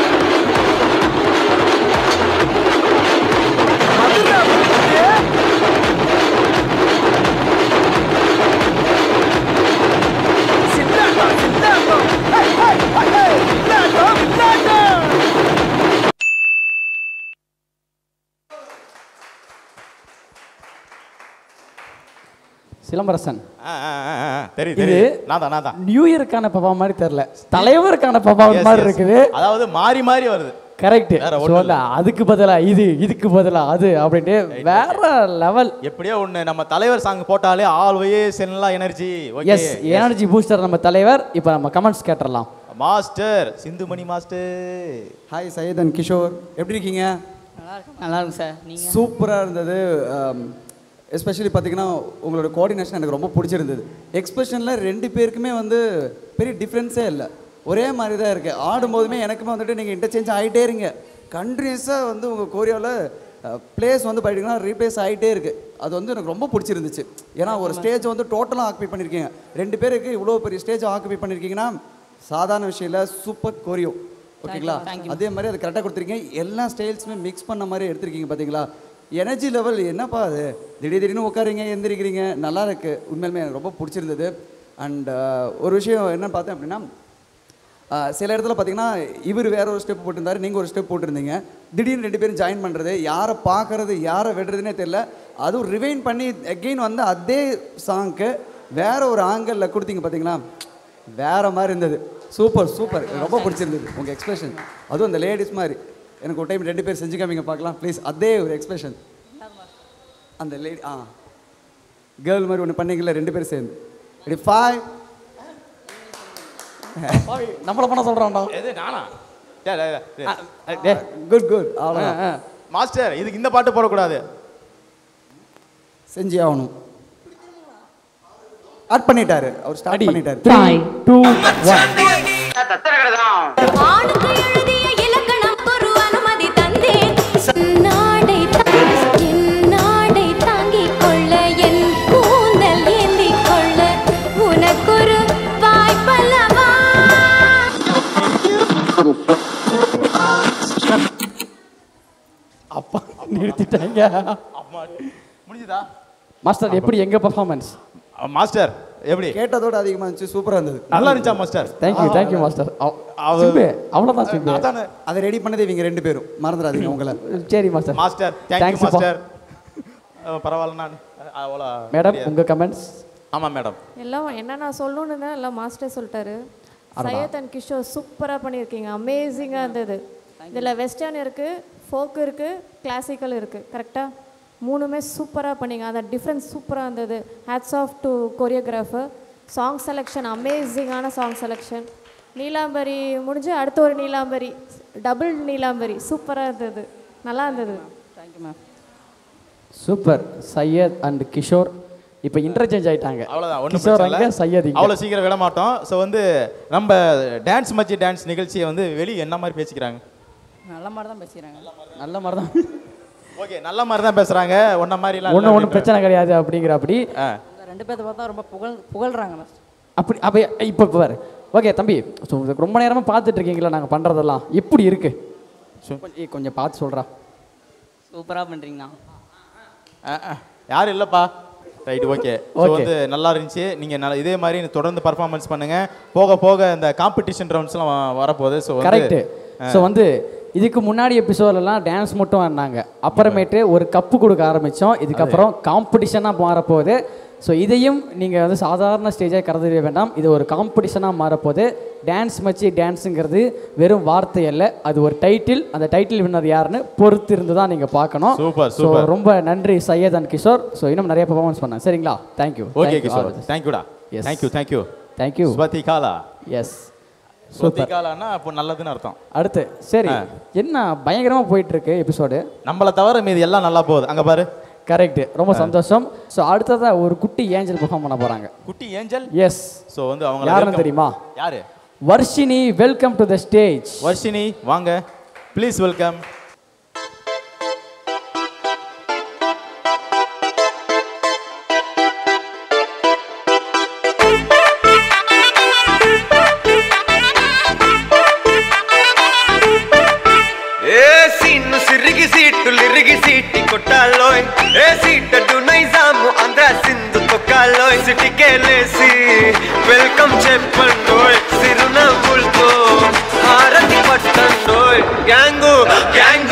சிலம்பரசன் ஆ, ஆ, ஆ, ஆ, தெரியுது இது தெரியுது நான் தான் நான் தான் நியூ இயருக்கான பர்ஃபார்ம் மாதிரி தெரியல தலைவருக்கான பர்ஃபார்ம் Yes, மாதிரி yes. இருக்குது அதாவது மாறி மாறி வருது கரெக்ட் வேற ஒண்ணும் இல்ல. அதுக்கு பதிலா இது இதுக்கு பதிலா அது அப்படின்ட்டு வேற லெவல் எப்படியோ ஒண்ணு நம்ம தலைவர் சாங் போட்டாலே ஆல்வே சென்லா எனர்ஜி எஸ் எனர்ஜி பூஸ்டர் நம்ம தலைவர் இப்போ நம்ம கமெண்ட்ஸ் கேட்டுடலாம் master Sindhumani master hi Syed and Kishore எப்படி இருக்கீங்க நல்லா இருக்கும் சார் நீங்கள் சூப்பராக இருந்தது எஸ்பெஷலி பார்த்தீங்கன்னா உங்களோட கோஆர்டினேஷன் எனக்கு ரொம்ப பிடிச்சிருந்தது எக்ஸ்பிரஷனில் ரெண்டு பேருக்குமே வந்து பெரிய டிஃப்ரென்ஸே இல்லை ஒரே மாதிரி தான் இருக்குது ஆடும்போதுமே எனக்குமே வந்துட்டு நீங்கள் இன்டர்சேஞ்ச் ஆகிட்டே இருங்க கண்டினியூஸாக வந்து உங்கள் கோரியாவில் பிளேஸ் வந்து பார்த்தீங்கன்னா ரீப்ளேஸ் ஆகிட்டே இருக்குது அது வந்து எனக்கு ரொம்ப பிடிச்சிருந்துச்சு ஏன்னா ஒரு ஸ்டேஜ் வந்து டோட்டலாக ஆக்குபை பண்ணியிருக்கீங்க ரெண்டு பேருக்கு இவ்வளோ பெரிய ஸ்டேஜ் ஆக்குபை பண்ணியிருக்கீங்கன்னா சாதாரண விஷயம் இல்லை சூப்பர் கோரியோ ஓகேங்களா Thank you. அதே மாதிரி அதை கரெக்டாக கொடுத்துருக்கீங்க எல்லா ஸ்டைல்ஸுமே மிக்ஸ் பண்ண மாதிரி எடுத்திருக்கீங்க பார்த்தீங்களா எனர்ஜி லெவல் என்னப்பா அது திடீர் திடீர்னு உட்காருங்க எந்திரிக்கிறீங்க நல்லா இருக்கு உண்மையிலுமே எனக்கு ரொம்ப பிடிச்சிருந்தது அண்ட் ஒரு விஷயம் என்ன பார்த்தேன் அப்படின்னா ஆஹ் சில இடத்துல பார்த்தீங்கன்னா இவர் வேற ஒரு ஸ்டெப் போட்டிருந்தாரு நீங்கள் ஒரு ஸ்டெப் போட்டிருந்தீங்க திடீர்னு ரெண்டு பேரும் ஜாயின் பண்ணுறது யாரை பார்க்கறது யாரை விடுறதுனே தெரியல அதுவும் ரிவைன் பண்ணி அகெயின் வந்து அதே சாங்க்கு வேற ஒரு ஆங்கிளில் கொடுத்தீங்க பார்த்தீங்களா வேற மாதிரி இருந்தது சூப்பர் சூப்பர் ரொம்ப பிடிச்சிருந்தது உங்கள் எக்ஸ்பிரஷன் அதுவும் அந்த லேடிஸ் மாதிரி எனக்கு ஒரு டைம் ரெண்டு பேர் செஞ்சு காமிங்க பார்க்கலாம் ப்ளீஸ் அதே ஒரு எக்ஸ்பிரஷன் அந்த லேடி ஆ கேர்ள் மாதிரி ஒன்று பண்ணீங்கல்ல ரெண்டு பேரும் சேர்ந்து ரெடி ஃபைவ் நம்மள பண்ண சொல்றான்டா எது நானா டேய், டேய், டேய். டேய். குட் குட் அவ்வளோதான் மாஸ்டர் இதுக்கு இந்த பாட்டு போடக்கூடாது செஞ்சே ஆகணும் ஆட் பண்ணிட்டாரு அவர் ஸ்டார்ட் பண்ணிட்டாரு Five, two, one. ஆணுக்கு எழுதிய இலக்கணம் ஒரு அனுமதி தந்தேன் நாடை நாடை தாங்கிக் கொள்ள என் கூந்தல் ஏந்திக் கொள்ள உனக்கொரு வாய்ப்பல்லவா அப்பா நிறுத்திட்டாங்க முடிஞ்சுதா மாஸ்டர் எப்படி எங்க பெர்ஃபார்மன்ஸ் மாஸ்டர் எப்படி கேட்டதோட அதிகமாக இருந்துச்சு சூப்பராக இருந்தது நல்லா இருந்துச்சா மாஸ்டர் தேங்க்யூ தேங்க்யூ மாஸ்டர் அவ- சிம்பு அவ்வளோதான் சிம்பு அதானே அதை ரெடி பண்ணது இவங்க ரெண்டு பேரும் மறந்துடாதீங்க உங்களை சரி மாஸ்டர் மாஸ்டர் தேங்க்யூ Thanks அப்பா. மாஸ்டர் அஹ் பரவாயில்ல நான் அவ்வளோ மேடம் உங்க கமெண்ட்ஸ் ஆமாம் மேடம் எல்லாம் என்ன நான் சொல்லணும்னு தான் எல்லாம் மாஸ்டர் சொல்லிட்டாரு அடடா. சையத் அண்ட் கிஷோர் சூப்பராக பண்ணியிருக்கீங்க அமேசிங்காக இருந்தது இதில் வெஸ்டர்ன் இருக்குது ஃபோக் இருக்குது கிளாசிக்கல் இருக்குது கரெக்டாக மூணுமே சூப்பராக பண்ணீங்க அந்த டிஃப்ரென்ஸ் சூப்பராக இருந்தது hats off to choreographer song selection அமேசிங்கான சாங் செலெக்ஷன் நீலாம்பரி முடிஞ்சு அடுத்த ஒரு நீலாம்பரி டபுள் நீலாம்பரி சூப்பராக இருந்தது நல்லா இருந்தது thank you ma'am super Syed and Kishore இப்போ இன்டர்சேஞ்ச் ஆயிட்டாங்க அவ்வளோதான் ஒன்றும் கிஷோர் பிரச்சனை அங்க இல்லை சையத் இங்க அவ்வளோ சீக்கிரம் விட மாட்டோம் ஸோ வந்து நம்ம டான்ஸ் மச்சி டான்ஸ் நிகழ்ச்சியை வந்து வெளியே என்ன மாதிரி பேசிக்கிறாங்க நல்ல மாதிரி தான் பேசுகிறாங்க நல்ல மாதிரி தான் ஓகே நல்ல மாதிரி தான் பேசுகிறாங்க ஒன்றை மாதிரிலாம் ஒன்றும் ஒன்றும் பிரச்சனை கிடையாது அப்படிங்கிற அப்படி இந்த ரெண்டு பேர்த்த பார்த்தா ரொம்ப புகழ் புகழ்றாங்க மாஸ்டர் அப்படி அப்போ இப்போ இப்போ பாரு ஓகே தம்பி ஸோ ரொம்ப நேரமாக பார்த்துட்டு இருக்கீங்களா நாங்கள் பண்ணுறதெல்லாம் எப்படி இருக்கு கொஞ்சம் ஏய், கொஞ்சம் பார்த்து சொல்கிறா சூப்பராக பண்ணுறீங்கண்ணா யாரும் இல்லைப்பா ரைட் ஓகே ஸோ Okay. வந்து நல்லா இருந்துச்சு நீங்கள் நல்ல இதே மாதிரி தொடர்ந்து பர்ஃபார்மன்ஸ் பண்ணுங்கள் போக போக இந்த காம்படிஷன் ரவுண்ட்ஸ்லாம் வரப்போகுது ஸோ கரெக்டு ஸோ வந்து இதுக்கு முன்னாடி எபிசோட்லலாம் டான்ஸ் மட்டும் ஆடினாங்க அப்புறமேட்டு ஒரு கப்பு கொடுக்க ஆரம்பித்தோம் இதுக்கப்புறம் காம்படிஷனாக மாறப்போகுது ஸோ இதையும் நீங்கள் வந்து சாதாரண ஸ்டேஜாக கருதிட வேண்டாம் இது ஒரு காம்படிஷனாக மாறப்போகுது டான்ஸ் மச்சி டான்ஸுங்கிறது வெறும் வார்த்தை அல்ல அது ஒரு டைட்டில் அந்த டைட்டில் வின்னர் யாருன்னு பொறுத்து இருந்து தான் நீங்கள் பார்க்கணும் Super, ஸோ super. ரொம்ப நன்றி சையத் அண்ட் கிஷோர் ஸோ இன்னும் நிறைய பர்ஃபார்மன்ஸ் பண்ணேன் சரிங்களா தேங்க்யூ ஓகே கிஷோர் தேங்க்யூடா Yes. தேங்க்யூ தேங்க்யூ தேங்க்யூ ஸ்வதி காலா எஸ் ஸ்வதி காலான்னா அப்போ நல்லதுன்னு அர்த்தம் அடுத்து சரி என்ன பயங்கரமாக போயிட்டு இருக்கு எபிசோடு நம்மளை தவிர மீதி எல்லாம் நல்லா போகுது அங்கே பாரு கரெக்ட் ரொம்ப சந்தோஷம் ஸோ அடுத்ததா ஒரு குட்டி ஏஞ்சல் பெர்ஃபார்ம் பண்ண போறாங்க குட்டி ஏஞ்சல் எஸ் ஸோ வந்து அவங்க யாருன்னு தெரியுமா யாரு Varshini welcome to the stage Varshini வாங்க ப்ளீஸ் வெல்கம் ఏ సీన్ను సిరిగి సీట్లు ఇరిగి సీటి కొట్టాలోయ్ ఏ సీటడు నైజాము ఆంధ్ర సింధు తొక్కాలోయ్ సిటికేలేసి వెల్కమ్ చెప్పండోయ్ సిరునవ్వులతో హారతి పట్టండోయ్ గ్యాంగు గ్యాంగ్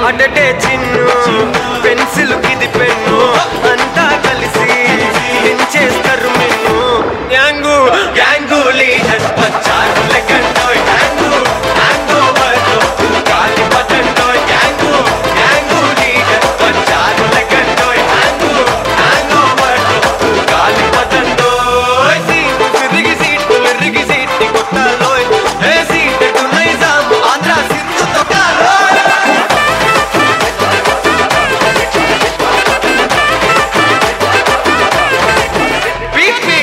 అటటే చిన్ను పెన్సిల్ ఇది పెన్ను అంతా కలిసి దించేస్తారు మిన్ను గ్యాంగు గ్యాంగు లీడర్ వచ్చారు లెక్కండోయ్ గ్యాంగు గ్యాంగు వర్గో గాలి పతండోయ్ గ్యాంగు గ్యాంగు లీడర్ వచ్చారు లెక్కండోయ్ గ్యాంగు గ్యాంగు వర్గో గాలి పతండోయ్ సీటు సిరిగి సీటు విరిగి సీటు కొట్టాలోయ్ ఏ సీటు నైజాం ఆంధ్ర సిద్ధు తొక్కాలోయ్ Beat me!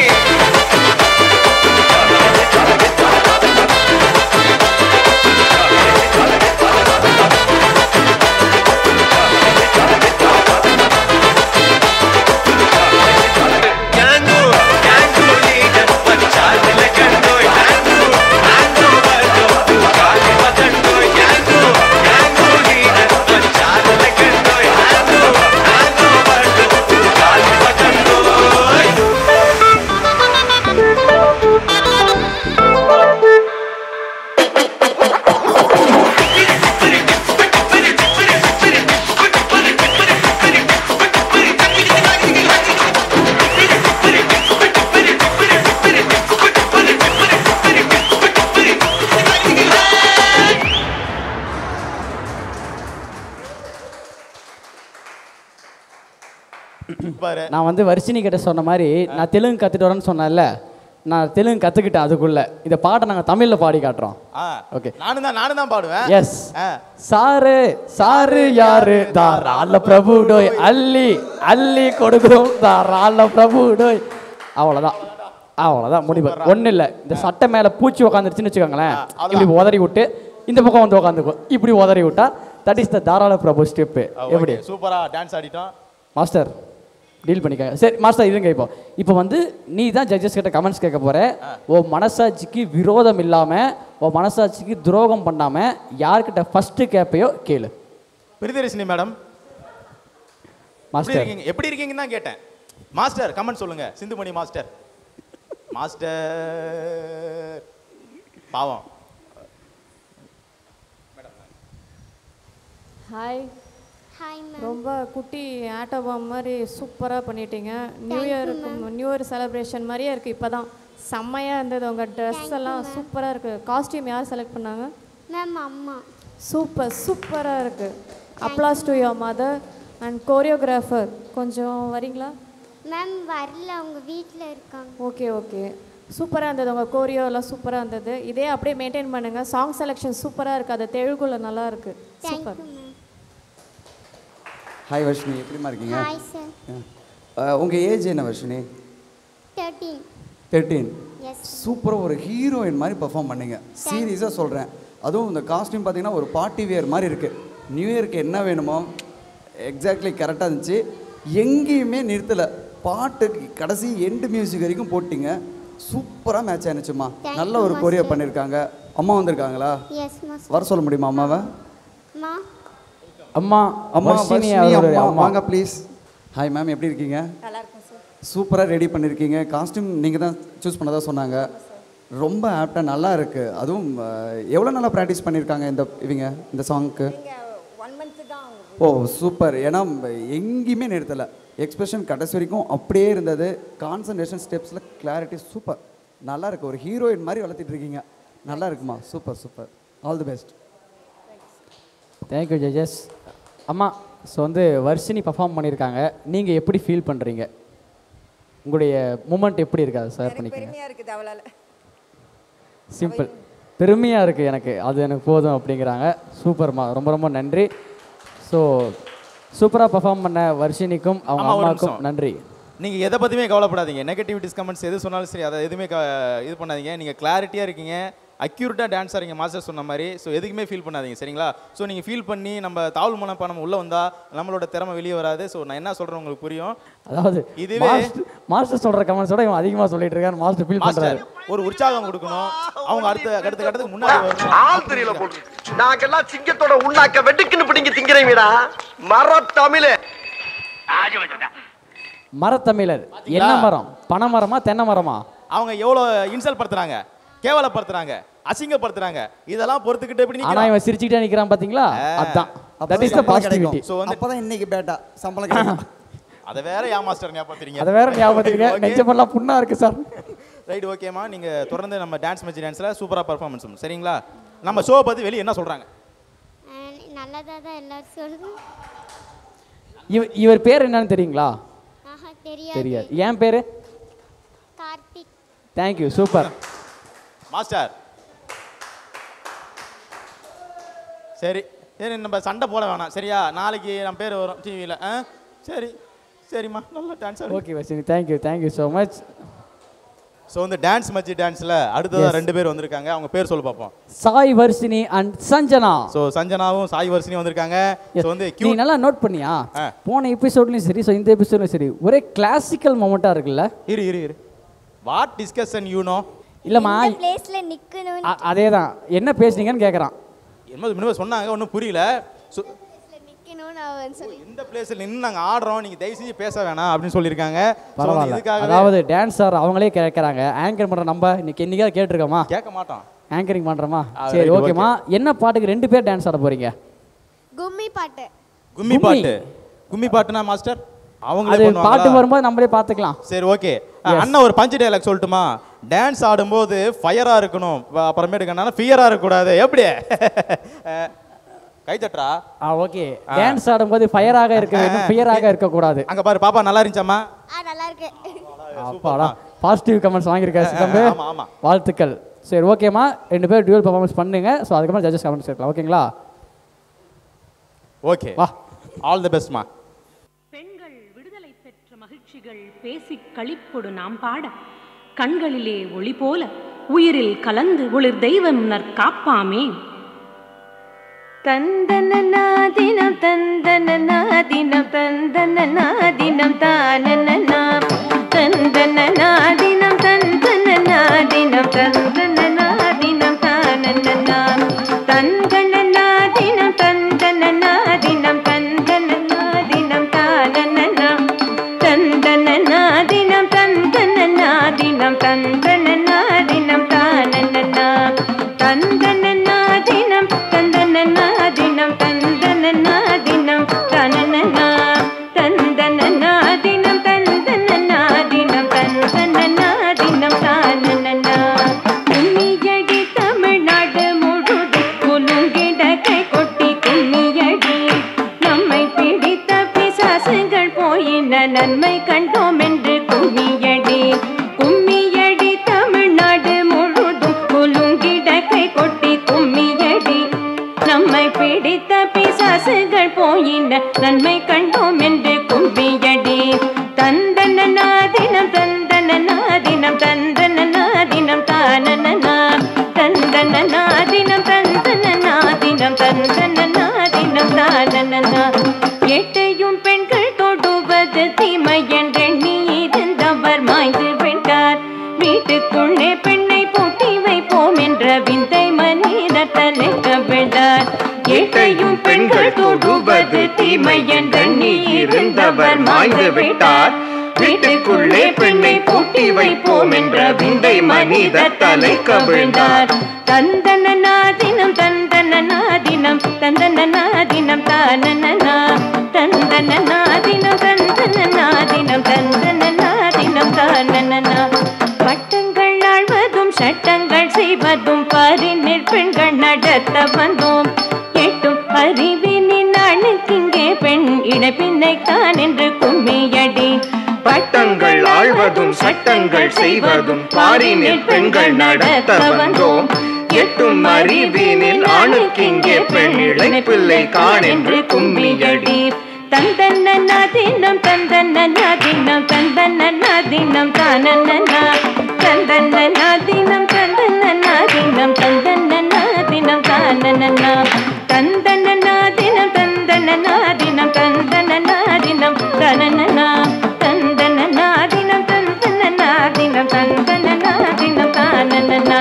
Gangu, gangu leader, వచ్చారు లెక్కండోయ్. Gangu, gangu వర్గో, గాలి పతండోయ్. Gangu, gangu leader, వచ్చారు లెక్కండోయ్. Gangu, gangu వర్గో, గాలి పతండోయ్. பாரு நான் வந்து வர்ஷினி கிட்ட சொன்ன மாதிரி நான் தெலுங்கு கற்றுட்டு வரேன்னு சொன்னேன்ல நான் தெலுங்கு கற்றுக்கிட்டேன் அதுக்குள்ள இந்த பாட்டை நாங்கள் தமிழில் பாடி காட்டுறோம் ஆ ஓகே நானும் தான் நானும் தான் பாடுவேன் எஸ் ஆ. சாரு சாரு யாரு தாராள பிரபு டோய் அள்ளி அள்ளி கொடுக்குறோம் தாராள பிரபு டோய் அவ்வளோதான் அவ்வளோதான் முடிவு ஒன்றும் இல்லை இந்த சட்டை மேலே பூச்சி உக்காந்துருச்சுன்னு வச்சுக்கோங்களேன் இப்படி உதறி விட்டு இந்த பக்கம் வந்து உட்காந்துக்கும் இப்படி உதறி விட்டா தட் இஸ் த தாராள பிரபு ஸ்டெப்பு எப்படி சூப்பரா டான்ஸ் ஆடிட்டோம் மாஸ்டர் டீல் பண்ணிக்கங்க சரி மாஸ்டர் இருங்க இப்போ இப்போ வந்து நீ தான் ஜட்ஜஸ் கிட்ட கமெண்ட்ஸ் கேட்க போற ஓ மனசாட்சிக்கு விரோதம் இல்லாம ஓ மனசாட்சிக்கு துரோகம் பண்ணாம யார்கிட்ட ஃபர்ஸ்ட் கேட்பையோ கேளு பிரிதரிசினி மேடம் எப்படி மாஸ்டர் இருக்கீங்க எப்படி இருக்கீங்கன்னு தான் கேட்டேன் மாஸ்டர் கமெண்ட் சொல்லுங்க சிந்துமணி மாஸ்டர் மாஸ்டர் பாவம் ஹாய் ஹாய் ரொம்ப குட்டி ஆட்டோபாம் மாதிரி சூப்பராக பண்ணிட்டீங்க நியூ இயருக்கு நியூ இயர் செலிப்ரேஷன் மாதிரியே இருக்குது இப்போ தான் செம்மையாக இருந்தது உங்கள் ட்ரெஸ் எல்லாம் சூப்பராக இருக்குது காஸ்டியூம் யார் செலக்ட் பண்ணாங்க மேம் அம்மா சூப்பர் சூப்பராக இருக்குது applause to your mother and choreographer கொஞ்சம் வரீங்களா மேம் வரல அவங்க வீட்டில் இருக்காங்க ஓகே ஓகே சூப்பராக இருந்தது உங்கள் கோரியோ எல்லாம் சூப்பராக இருந்தது இதே அப்படியே மெயின்டைன் பண்ணுங்கள் சாங் செலெக்ஷன் சூப்பராக இருக்குது அது தெலுங்குல நல்லா இருக்குது super thank you ma'am hi Varshini எப்படிமா இருக்கீங்க ஹாய் சார் அஹ், உங்க ஏஜ் என்ன வர்ஷினி தேர்ட்டீன் தேர்ட்டீன் எஸ் சூப்பராக ஒரு ஹீரோயின் மாதிரி பெர்ஃபார்ம் பண்ணீங்க சீரியஸாக சொல்கிறேன் அதுவும் இந்த காஸ்டியூம் பார்த்தீங்கன்னா ஒரு பார்ட்டி வேர் மாதிரி இருக்குது நியூ இயர்க்கு என்ன வேணுமோ எக்ஸாக்ட்லி கரெக்டாக இருந்துச்சு எங்கேயுமே நிறுத்தலை பாட்டு கடைசி எண்டு மியூசிக் வரைக்கும் போட்டிங்க சூப்பராக மேட்ச் ஆனிச்சுமா Thank நல்ல you, ஒரு கொரியர் master. பண்ணியிருக்காங்க அம்மா வந்திருக்காங்களா எஸ் மாஸ் வர சொல்ல முடியுமா அம்மாவை அம்மா அம்மா அம்மா வர்ஷினி வர்ஷினி அவருடைய அம்மா அம்மா வாங்க ப்ளீஸ் ஹாய் மேம் எப்படி இருக்கீங்க நல்லா இருக்கும் சார் சூப்பராக ரெடி பண்ணியிருக்கீங்க காஸ்டியூம் நீங்கள் தான் சூஸ் பண்ணதா சொன்னாங்க ரொம்ப ஆப்டாக நல்லா இருக்குது அதுவும் எவ்வளோ நல்லா ப்ராக்டிஸ் பண்ணியிருக்காங்க இந்த இவங்க இந்த சாங்க்கு ஒன் மந்த்து தான் ஓ சூப்பர் ஏன்னா எங்கேயுமே நிறுத்தலை எக்ஸ்பிரஷன் கடைசி வரைக்கும் அப்படியே இருந்தது கான்சன்ட்ரேஷன் ஸ்டெப்ஸில் கிளாரிட்டி சூப்பர் நல்லா இருக்கு ஒரு ஹீரோயின் மாதிரி வளர்த்திட்டு இருக்கீங்க நல்லா இருக்குமா super super all the best thank you judges அம்மா ஸோ வந்து வர்ஷினி பர்ஃபார்ம் பண்ணியிருக்காங்க நீங்கள் எப்படி ஃபீல் பண்ணுறீங்க உங்களுடைய மூமெண்ட் எப்படி இருக்கு அதை ஷேர் பண்ணிக்கங்க பெருமையாக இருக்குது அவளால் சிம்பிள் பெருமையாக இருக்குது எனக்கு அது எனக்கு போதும் அப்படிங்கிறாங்க சூப்பர்மா ரொம்ப ரொம்ப நன்றி ஸோ சூப்பராக பர்ஃபார்ம் பண்ண வர்ஷினிக்கும் அவங்க ஆமா, ஒரு அம்மாவுக்கும் நிமிஷம். நன்றி நீங்க எதை பத்தியுமே கவலைப்படாதீங்க நெகட்டிவிட்டிஸ் கமெண்ட்ஸ் எது சொன்னாலும் சரி அதை எதுவுமே க- இது பண்ணாதீங்க நீங்க கிளாரிட்டியா இருக்கீங்க அக்யூரேட்டாக டான்ஸ் ஆறீங்க மாஸ்டர் சொன்ன மாதிரி ஸோ எதுக்குமே ஃபீல் பண்ணாதீங்க சரிங்களா ஸோ நீங்கள் ஃபீல் பண்ணி நம்ம தாழ்வு மனப்பானம் உள்ளே வந்தால் நம்மளோட திறமை வெளியே வராது ஸோ நான் என்ன சொல்கிறேன் உங்களுக்கு புரியும் அதாவது இதுவே மாஸ்டர் மாஸ்டர் சொல்கிற கமெண்ட்ஸோட இவன் அதிகமாக சொல்லிட்டு இருக்காரு மாஸ்டர் ஃபீல் மாஸ்டர் பண்ணுறாரு ஒரு உற்சாகம் கொடுக்கணும் அவங்க அடுத்த அடுத்த கட்டத்துக்கு முன்னாடி வரணும் ஆள் தெரியல போட்டு நாங்கெல்லாம் சிங்கத்தோட உண்ணாக்க வெட்டுக்குன்னு பிடிங்க திங்கிறீங்கடா மர தமிழே மரத்தமிழர் என்ன மரம் பனை மரமா தென்னை மரமா அவங்க எவ்வளோ இன்சல்ட் படுத்துறாங்க கேவலப்படுத்துறாங்க அசிங்கப்படுத்துறாங்க இதெல்லாம் பொறுத்துக்கிட்டு எப்படி ஆனா நிக்கிறான் இவன் சிரிச்சுக்கிட்டே நிக்கிறான் பாத்தீங்களா அதான் that is the positivity so வந்து அப்பதான் இன்னைக்கு பேட்டா சம்பளம் கிடைக்கும் அதை வேற ஏன் மாஸ்டர் ஞாபகத்துறீங்க அதை வேற ஞாபகத்துக்கு நெஞ்சமெல்லாம் புண்ணா இருக்கு சார் ரைட் ஓகேம்மா நீங்க தொடர்ந்து நம்ம டான்ஸ் மேட்ச் டான்ஸ்ல சூப்பரா பர்ஃபார்மன்ஸ் சரிங்களா நம்ம ஷோ பத்தி வெளியே என்ன சொல்றாங்க நல்லதாக தான் எல்லாரும் சொல்லுங்க இவ இவர் பேர் என்னன்னு தெரியுங்களா ஆஹா தெரியாது தெரியாது என் பேரு கார்த்திக் தேங்க்யூ சூப்பர் மாஸ்டர் சரி சரி நம்ம சண்டை போட வேணாம் சரியா நாளைக்கு நம்ம பேர் வரும் டிவியில் ஆ சரி சரிம்மா நல்லா dance okay Varshini thank you thank you so much so வந்து டான்ஸ் மச்சி டான்ஸில் அடுத்ததாக Yes. ரெண்டு பேர் வந்திருக்காங்க அவங்க பேர் சொல்ல பார்ப்போம் சாய் வர்ஷினி அண்ட் சஞ்சனா ஸோ சஞ்சனாவும் சாய் வர்ஷினியும் வந்திருக்காங்க ஸோ வந்து நீ கியூட் நல்லா நோட் பண்ணியா போன எபிசோட்லயும் சரி ஸோ இந்த எபிசோட்லயும் சரி ஒரே கிளாசிக்கல் மொமெண்ட்டாக இருக்குல்ல இரு இரு இரு வாட் டிஸ்கஷன் யூ நோ இல்லைம்மா பிளேஸ்ல நிக்கணும் அதே தான் என்ன பேசுனீங்கன்னு கேட்குறான் என்ன முன்னாடி சொன்னாங்க ஒன்றும் புரியல ஸோ நிக்கணும்னு அவன் சொல்லி இந்த பிளேஸில் நின்று நாங்கள் ஆடுறோம் நீங்கள் தயவு செஞ்சு பேச வேணாம் அப்படின்னு சொல்லியிருக்காங்க So வந்து பரவாயில்ல இதுக்காகவே அதாவது டான்ஸ் ஆர் அவங்களே கேட்குறாங்க ஆங்கர் பண்ணுற நம்ம இன்னைக்கு என்னைக்காவது கேட்டிருக்கோமா கேட்க மாட்டோம் ஆங்கரிங் பண்ணுறோமா ஆ, சரி right, ஓகேம்மா என்ன பாட்டுக்கு ரெண்டு பேர் டான்ஸ் ஆட போறீங்க கும்மி பாட்டு கும்மி பாட்டு கும்மி பாட்டுனா மாஸ்டர் அவங்களே அது பாட்டு பண்ணுவாங்களா வரும்போது நம்மளே பார்த்துக்கலாம் சரி ஓகே அண்ணன் ஒரு பஞ்சு டைலாக் சொல்லட்டுமா டான்ஸ் ஆடும்போது ஃபயரா இருக்கணும் வ- அப்புறமேட்டுக்கு என்னன்னா ஃபியரா இருக்கக்கூடாது எப்படி அஹ், கை தட்டுறா ஆ ஓகே டான்ஸ் ஆடும்போது ஃபயராக இருக்க வேண்டும் ஃபியராக இருக்கக்கூடாது அங்க பாரு பாப்பா நல்லா இருந்துச்சாம்மா ஆ நல்லா இருக்கு அப்பாடா பாசிட்டிவ் கமெண்ட்ஸ் வாங்கியிருக்காரு ஆ, சிதம்பு ஆமா, ஆமா. வாழ்த்துக்கள் சரி ஓகேம்மா ரெண்டு பேர் டியூவல் பர்ஃபார்மன்ஸ் பண்ணுங்க ஸோ அதுக்கப்புறம் ஜட்ஜஸ் கமெண்ட்ஸ் இருக்கலாம் ஓகேங்களா ஓகே வா ஆல் தி பெஸ்ட்மா பெண்கள் விடுதலை பெற்ற மகிழ்ச்சிகள் பேசிக் களிப்பொடு நாம் பாட கண்களிலே ஒளி போல உயிரில் கலந்து ஒளிர் தெய்வம் நற்காப்பாமே தந்தனநாதினம் தந்தனநாதினம் தந்தனநாதினம் தானனனாம் தந்தனநாதினம் தந்தனநாதினம் தந்தனநாதினம் தானனனாம் தந்தனநாதினம் தந்தனநாதினம் தந்தனநாதினம் தானனனாம் தந்தனநாதினம் தந்தனநாதினம் தந்தனநாதினம் தானனனாம் தந்தனநாதினம் தந்தனநாதினம் தந்தனநாதினம் தனனனாம் தந்தனநாதினம் தந்தனநாதினம் தந்தனநாதினம் தானனனாம் கும்மியடி தமிழ்நாடு முழுதும் குலுங்கிட கை கொட்டி கும்மியடி நம்மை பிடித்த பிசாசுகள் போயின நன்மை கண்டோம் என்று கும்மியடி கும்மியடி தமிழ்நாடு முழுதும் குலுங்கிட கை கொட்டி கும்மியடி நம்மை பிடித்த பிசாசுகள் போயின நன்மை கண்டோம் என்று கும்பியடி தந்தனநாதினம் தந்தனநாதினம் தந்தனநாதினம் தானனனா தந்தனநாதினம் தந்தனநாதினம் தந்தனநாதினம் தானனனா எட்டையும் பெண்கள் தொடுவது தீமை என்றெண்ணி இருந்தவர் மாய்ந்து விட்டார் வீட்டுக்குள்ளே பெண்ணை பூட்டி வைப்போம் என்ற விந்தை மனிதர் தலைக்க விட்டார் எட்டையும் பெண்கள் தொடுவது தீமை என்றெண்ணி இருந்தவர் மாய்ந்து விட்டார் வீட்டுக்குள்ளே பெண்ணை பூட்டி வைப்போம் என்ற விந்தை மனிதர் தலை கவிழ்ந்தார் தந்தனநாதினம் தந்தனநாதினம் தந்தனநாதினம் தானனனா தந்தனநாதினம் தந்தனநாதினம் தந்தனநாதினம் தானனனா பட்டங்கள் ஆழ்வதும் சட்டங்கள் செய்வதும் பாரினில் பெண்கள் நடத்த வந்தோம் எட்டும் அறிவினின் அணுக்கிங்கே பெண் இடைப்பின்னை தான் என்று கும்மியடி பட்டங்கள் ஆழ்வதும் சட்டங்கள் செய்வதும் பாரினில் பெண்கள் நடத்த வந்தோம் எட்டும் அறிவினில் ஆணுக்கிங்கே பெண் இழைப்பிள்ளை காணென்று கும்மியடி தந்தனநாதினம் தந்தனநாதினம் தந்தனநாதினம் தானனனா தந்தனநாதினம் தந்தனநாதினம் தந்தனநாதினம் தானனனா தந்தனநாதினம் தந்தனநாதினம் தந்தனநாதினம் தனனனா தந்தனநாதினம் தந்தனநாதினம் தந்தனநாதினம் தானனனா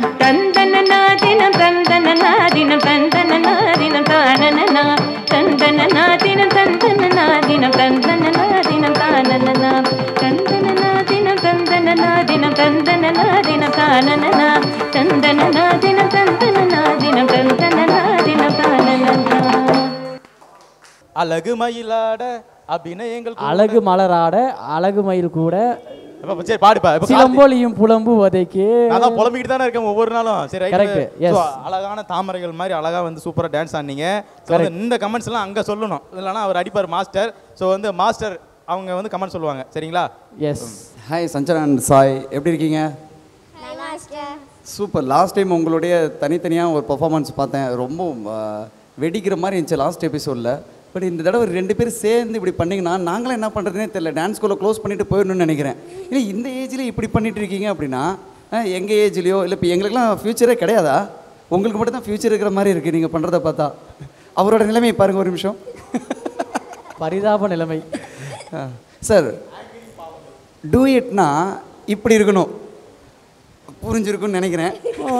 தந்தனநாதினம் தந்தனநாதினம் தந்தனநாதினம் தானனனா தந்தனநாதினம் தந்தனநாதினம் தந்தனநாதினம் தானனனா தந்தனநாதினம் தந்தனநாதினம் தந்தனநாதினம் தானனனா தந்தனநாதினம் அழகு மயிலாட அபிநயங்கள் கூட. அழகு மலராட அழகு மயில் கூட அப்ப சரி பாடுப்பா இப்ப கார்த்தி. சிலம்பொலியும் புலம்பு வதைக்கு நான் தான் புலம்பிக்கிட்டு தானே இருக்கேன் ஒவ்வொரு நாளும் சரி right. Correct, yes. So, அழகான தாமரைகள் மாதிரி அழகா வந்து சூப்பரா டான்ஸ் ஆனீங்க So, வந்து இந்த கமெண்ட்ஸ் எல்லாம் அங்க சொல்லணும் இல்லைன்னா அவர் அடிப்பார் மாஸ்டர் ஸோ வந்து மாஸ்டர் அவங்க வந்து கமெண்ட் சொல்லுவாங்க சரிங்களா yes hi Sanjana and Sai எப்படி இருக்கீங்க சூப்பர் லாஸ்ட் டைம் உங்களுடைய தனித்தனியாக ஒரு பெர்ஃபார்மன்ஸ் பார்த்தேன் ரொம்ப ஆ, வெடிக்கிற மாதிரி இருந்துச்சு லாஸ்ட் எபிசோடில் பட் இந்த தடவை ரெண்டு பேரும் சேர்ந்து இப்படி பண்ணீங்கன்னா நாங்களும் என்ன பண்ணுறதுனே தெரியல டான்ஸ் ஸ்கூலில் க்ளோஸ் பண்ணிட்டு போயிடணும்னு நினைக்கிறேன் இல்லை இந்த ஏஜ்லேயே இப்படி பண்ணிட்டு இருக்கீங்க அப்படின்னா எங்கள் ஏஜ்லேயோ இல்லை இப்போ எங்களுக்குலாம் ஃப்யூச்சரே கிடையாதா உங்களுக்கு மட்டும் தான் ஃப்யூச்சர் இருக்கிற மாதிரி இருக்குது நீங்கள் பண்ணுறத பார்த்தா அவரோட நிலைமையை பாருங்கள் ஒரு நிமிஷம் பரிதாப நிலைமை சார் டூயட்னா இப்படி இருக்கணும் புரிஞ்சிருக்கும்னு நினைக்கிறேன்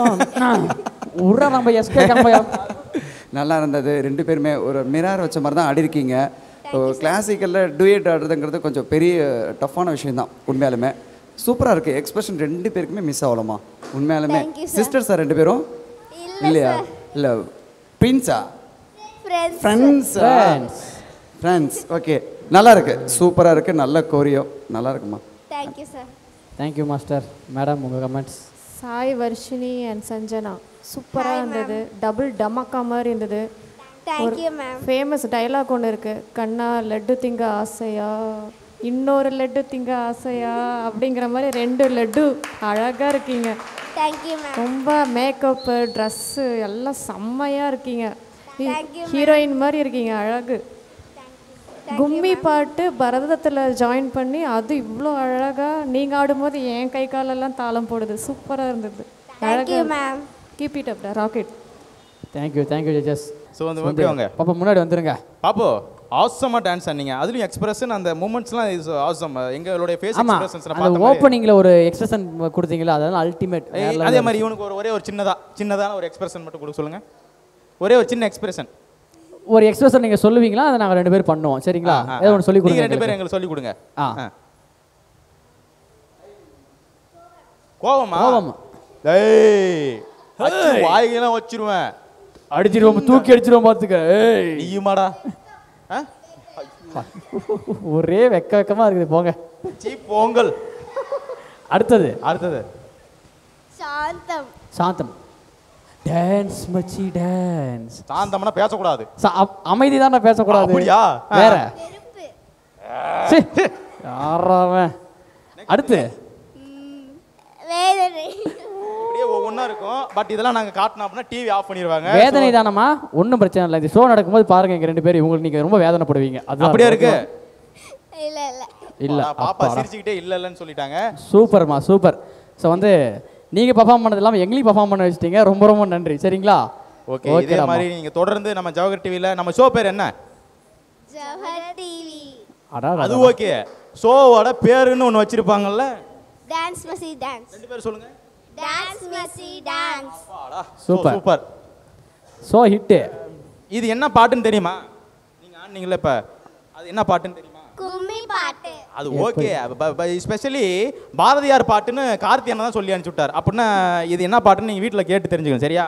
உர்ற நம்ம எஸ்கே கம்பையா நல்லா இருந்தது ரெண்டு பேருமே ஒரு மிரார் வச்ச மாதிரி தான் ஆடிருக்கீங்க கிளாசிக்கலில் டூயட் ஆடுறதுங்கிறது கொஞ்சம் பெரிய டஃப்பான விஷயம் தான் உண்மையாலுமே சூப்பராக இருக்குது எக்ஸ்பிரஷன் ரெண்டு பேருக்குமே மிஸ் ஆகலாமா உண்மையாலுமே Thank you, sir. Sister sir ரெண்டு பேரும் இல்லையா இல்லை ப்ரின்ஸா ஃப்ரெண்ட்ஸ் Friends. ஃப்ரெண்ட்ஸ் ஓகே நல்லா இருக்கு சூப்பராக இருக்கு நல்ல கோரியோ நல்லா இருக்குமா thank you sir thank you master madam உங்கள் கமெண்ட்ஸ் சாய் வர்ஷினி அண்ட் சஞ்சனா சூப்பராக இருந்தது டபுள் டமக்கா மாதிரி இருந்தது Thank you, ma'am. Famous dialogue ஒன்று இருக்கு கண்ணா லட்டு திங்க ஆசையா இன்னொரு லட்டு திங்க ஆசையா அப்படிங்கிற மாதிரி ரெண்டு லட்டு அழகாக இருக்கீங்க தேங்க்யூ மேம் ரொம்ப மேக்கப்பு ட்ரெஸ்ஸு எல்லாம் செம்மையாக இருக்கீங்க Thank you, ma'am. ஹீரோயின் மாதிரி இருக்கீங்க அழகு கும்மி பாட்டு பரதத்தில் ஜாயின் பண்ணி அது இவ்வளோ அழகாக நீங்கள் ஆடும்போது என் கை காலெல்லாம் தாளம் போடுது சூப்பராக இருந்தது Thank you, ma'am. Keep it up rocket thank you thank you judges so வந்து ஓகே வாங்க பாப்பா முன்னாடி வந்துருங்க பாப்போ ஆசமாக டான்ஸ் ஆனீங்க அதுலயும் எக்ஸ்பிரஷன் அந்த மூமெண்ட்ஸ்லாம் இஸ் ஆசம் எங்களுடைய ஃபேஸ் ஆமா எக்ஸ்பிரஷன்ஸ் அந்த பார்த்த மாதிரி ஓப்பனிங்ல ஒரு எக்ஸ்பிரஷன் கொடுத்தீங்களா அதெல்லாம் அல்டிமேட் ஏய், அதே மாதிரி இவனுக்கு ஒரு ஒரே ஒரு சின்னதா சின்னதான ஒரு எக்ஸ்பிரஷன் மட்டும் கொடுக்க சொல்லுங்க ஒரே ஒரு சின்ன எக்ஸ்பிரஷன் ஒரு எக்ஸ்பிரஷன் நீங்க சொல்லுவீங்களா அதை நாங்க ரெண்டு பேரும் பண்ணுவோம் சரிங்களா ஏதோ ஒன்று சொல்லி நீங்க கொடுங்க ரெண்டு பேரும் எங்களுக்கு. எங்களுக்கு சொல்லி கொடுங்க ஆ. ஆ. கோவமா கோவம். டேய் அச்சு வாய்கெல்லாம் வச்சிருவேன் அடிச்சிருவோம் தூக்கி அடிச்சிருவோம் பாத்துக்க ஏய் நீயுமாடா ஆ? ஒரே வெக்க வெக்கமா இருக்குது போங்க சீ பொங்கல் அடுத்தது அடுத்தது சாந்தம் சாந்தம் டான்ஸ் மச்சி டான்ஸ் சாந்தம்னா பேசக்கூடாது அமைதி தான் பேசக்கூடாது அப்படியா? ஆ. வேற சீ, யாரா அவன்? அடுத்து வேதனை இப்படியே ஒவ்வொன்றா இருக்கும் பட் இதெல்லாம் நாங்க காட்டினோம் அப்படின்னா டிவி ஆஃப் பண்ணிடுவாங்க வேதனை தானம்மா ஒன்றும் பிரச்சனை இல்லை இந்த ஷோ நடக்கும்போது பாருங்க எங்க ரெண்டு பேரும் உங்களுக்கு நீங்க ரொம்ப வேதனைப்படுவீங்க அதுதான் அப்படியே இருக்கு இல்ல இல்ல இல்ல அடா, பாப்பா அப்பாடா. சிரிச்சுக்கிட்டே இல்ல இல்லன்னு சொல்லிட்டாங்க சூப்பர்மா சூப்பர் ஸோ வந்து நீங்க பர்ஃபார்ம் பண்ணது இல்லாமல் எங்களையும் பர்ஃபார்ம் பண்ண வச்சிட்டீங்க ரொம்ப ரொம்ப நன்றி சரிங்களா ஓகே இதே மாதிரி நீங்க தொடர்ந்து நம்ம ஜவஹர் டிவில நம்ம ஷோ பேர் என்ன ஜவஹர் டிவி அடா அது ஓகே ஷோவோட பேருன்னு ஒன்று வச்சிருப்பாங்கல்ல டான்ஸ் மசி டான்ஸ் ரெண்டு பேரும் சொல்லுங்க டான்ஸ் மசி dance super super so hit இது என்ன பாட்டுன்னு தெரியுமா நீங்க ஆடுனீங்கல்ல இப்ப அது என்ன பாட்டுன்னு தெரியுமா கும்மி பாட்டு அது ஓகே ஸ்பெஷலி பாரதியார் பாட்டுன்னு கார்த்தி அண்ணா தான் சொல்லி அனுப்பிச்சு விட்டார் அப்படின்னா இது என்ன பாட்டுன்னு நீங்க வீட்ல கேட்டு தெரிஞ்சுக்கணும் சரியா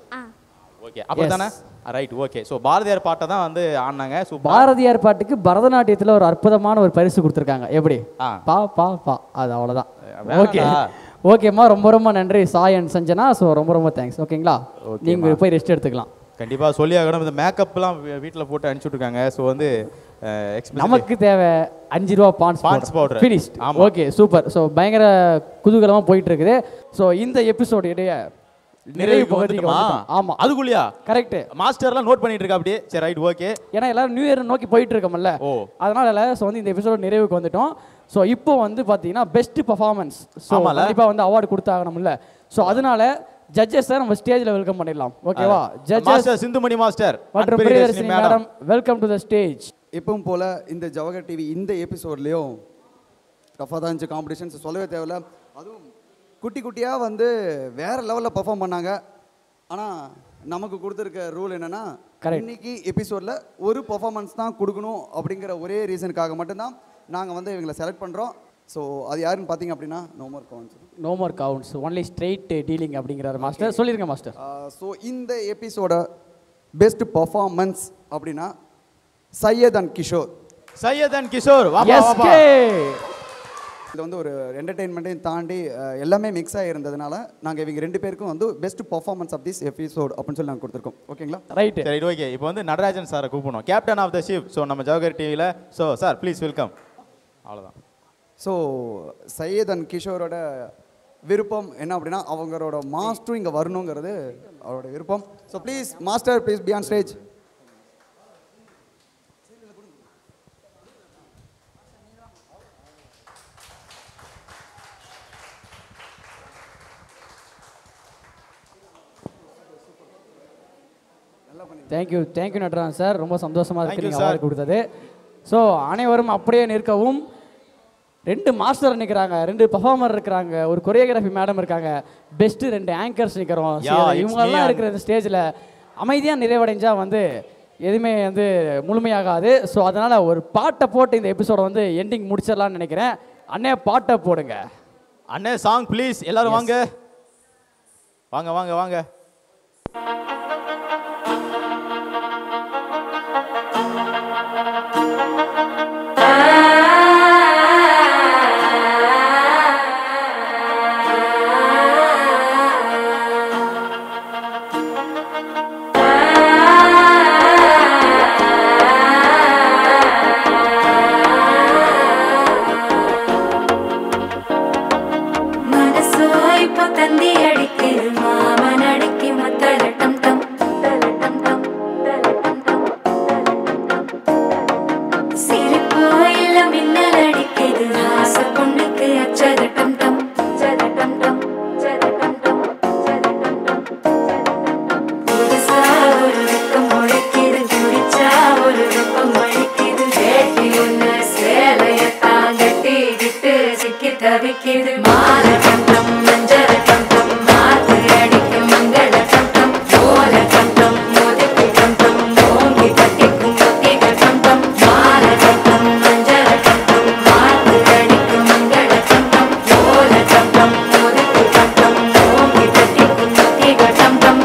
ஓகே அப்படி தானே ரைட் ஓகே ஸோ பாரதியார் பாட்டை தான் வந்து ஆடினாங்க சூப்பர் பாரதியார் பாட்டுக்கு பரதநாட்டியத்தில் ஒரு அற்புதமான ஒரு பரிசு கொடுத்துருக்காங்க எப்படி பா பா பா அது அவ்வளோதான் ஓகே வேணாம்டா. ஓகேம்மா ரொம்ப ரொம்ப நன்றி சாய் அண்ட் சஞ்சனா ஸோ ரொம்ப ரொம்ப தேங்க்ஸ் ஓகேங்களா நீங்கள் போய் ரெஸ்ட் எடுத்துக்கலாம் கண்டிப்பா சொல்லி ஆகணும் இந்த மேக்கப்லாம் வீட்டில் போட்டு அனுப்பிச்சு விட்ருக்காங்க ஸோ வந்து அஹ், expensive. நமக்கு தேவை அஞ்சு ரூபா பான்ஸ் Pond's powder. ஃபினிஷ்ட் ஆமா. ஓகே சூப்பர் ஸோ பயங்கர குதூகலமாக போயிட்டு இருக்குது ஸோ இந்த எபிசோடு இடைய நிறைவு நிறைவுக்கு பகுதிக்கு வந்துட்டோமா? வந்துட்டோம் ஆமாம் அதுக்குள்ளயா கரெக்ட் மாஸ்டர்லாம் நோட் பண்ணிட்டு இருக்கா அப்படியே சரி ரைட் ஓகே ஏன்னா எல்லாரும் நியூ இயர் நோக்கி போயிட்டு இருக்கோம்ல ஓ அதனால ஸோ வந்து இந்த எபிசோட் நிறைவுக்கு வந்துட்டோம் ஸோ இப்போ வந்து பார்த்தீங்கன்னா பெஸ்ட் பர்ஃபார்மன்ஸ் ஸோ ஆமால. கண்டிப்பாக வந்து அவார்டு கொடுத்தாகணும்ல ஸோ அதனால ஜட்ஜஸை நம்ம ஸ்டேஜில் வெல்கம் பண்ணிடலாம் ஓகேவா ஜட்ஜஸ் மாஸ்டர் சிந்துமணி மாஸ்டர் மற்றும் அன்பிரியதர்ஷினி Priyadarshini madam madam welcome to the stage எப்பவும் போல் இந்த ஜவஹர் டிவி இந்த எபிசோட்லேயும் டஃபாக தான் இருந்துச்சு காம்படிஷன்ஸ் சொல்லவே தேவையில்ல அதுவும் குட்டி குட்டியாக வந்து வேறு லெவலில் பெர்ஃபார்ம் பண்ணாங்க ஆனால் நமக்கு கொடுத்துருக்க ரூல் என்னென்னா Correct. இன்னைக்கு எபிசோடில் ஒரு பெர்ஃபார்மன்ஸ் தான் கொடுக்கணும் அப்படிங்கிற ஒரே ரீசனுக்காக மட்டும்தான் நாங்கள் வந்து இவங்களை செலக்ட் பண்ணுறோம் ஸோ அது யாருன்னு பார்த்தீங்க அப்படின்னா no more counts no more counts only straight dealing அப்படிங்கிறாரு மாஸ்டர் சொல்லிருங்க மாஸ்டர் ஸோ இந்த எபிசோட பெஸ்ட் பர்ஃபார்மன்ஸ் அப்படின்னா சையத் அண்ட் கிஷோர் சையத் அண்ட் கிஷோர் வாப்பா வாப்பா இது வந்து ஒரு என்டர்டெயின்மெண்ட்டையும் தாண்டி அஹ், எல்லாமே மிக்ஸ் ஆகிருந்ததுனால நாங்கள் இவங்க ரெண்டு பேருக்கும் வந்து best performance of this episode அப்படின்னு சொல்லி நாங்கள் கொடுத்துருக்கோம் ஓகேங்களா ரைட்டு சரி ஓகே இப்போ வந்து நடராஜன் சாரை கூப்பிடணும் captain of the ship so நம்ம ஜவஹர் டிவியில் ஸோ சார் ப்ளீஸ் வெல்கம் அவ்வளோதான் ஸோ சையத் அண்ட் கிஷோரோட விருப்பம் என்ன அப்படின்னா அவங்களோட மாஸ்டரும் இங்கே வரணுங்கிறது அவரோட விருப்பம் so please master please be on stage thank you thank you நட்ரான் சார் ரொம்ப சந்தோஷமாக Thank இருக்கு you, நீங்கள் sir. அவார்டு கொடுத்தது ஸோ அனைவரும் அப்படியே நிற்கவும் ரெண்டு மாஸ்டர் நிற்கிறாங்க ரெண்டு பர்ஃபார்மர் இருக்கிறாங்க ஒரு கொரியோகிராஃபி மேடம் இருக்காங்க பெஸ்ட்டு ரெண்டு ஆங்கர்ஸ் நிற்கிறோம் Yeah, it's இவங்கெல்லாம் me and- இருக்கிற இந்த ஸ்டேஜில் அமைதியாக நிறைவடைஞ்சால் வந்து எதுவுமே வந்து முழுமையாகாது ஸோ அதனால் ஒரு பாட்டை போட்டு இந்த எபிசோடை வந்து எண்டிங் முடிச்சிடலாம்னு நினைக்கிறேன் அண்ணே பாட்டை போடுங்க அண்ணே சாங் ப்ளீஸ் எல்லாரும் வாங்க வாங்க வாங்க வாங்க മനസ്സോ ഇപ്പൊ തന്തി അടിക്കരു മാമൻ അടിക്ക് മത്തളട്ടം ടം തളട്ടം ടം തളട്ടം ടം சிரிப்போ இல்ல மின்னல் அடிக்குது ஆசை பொண்ணுக்கு அச்சகட்டம் டம் சதட்டம் டம் சதட்டம் டம் சதட்டம் டம் புதுசா ஒரு வெக்கம் முளைக்குது குடிச்சா ஒரு வெப்பம் அழிக்குது வேட்டி ஒண்ணு சேலையத்தான் கட்டிக்கிட்டு சிக்கி தவிக்குது மாலை டம் டம் மஞ்சள் டம் டம் மாத்து அடிக்கும் மங்கள டம் டம் ஓல டம் டம் மோதிக்கு டம் டம் ஓங்கி கட்டிக்கும் ஒத்திக டம் டம் மாலை டம் டம் மஞ்சள் டம் டம் மாத்து அடிக்கும் மங்கள டம் டம் ஓல டம் டம் மோதிக்கு டம் டம் ஓங்கி கட்டிக்கும் ஒத்திக டம் டம்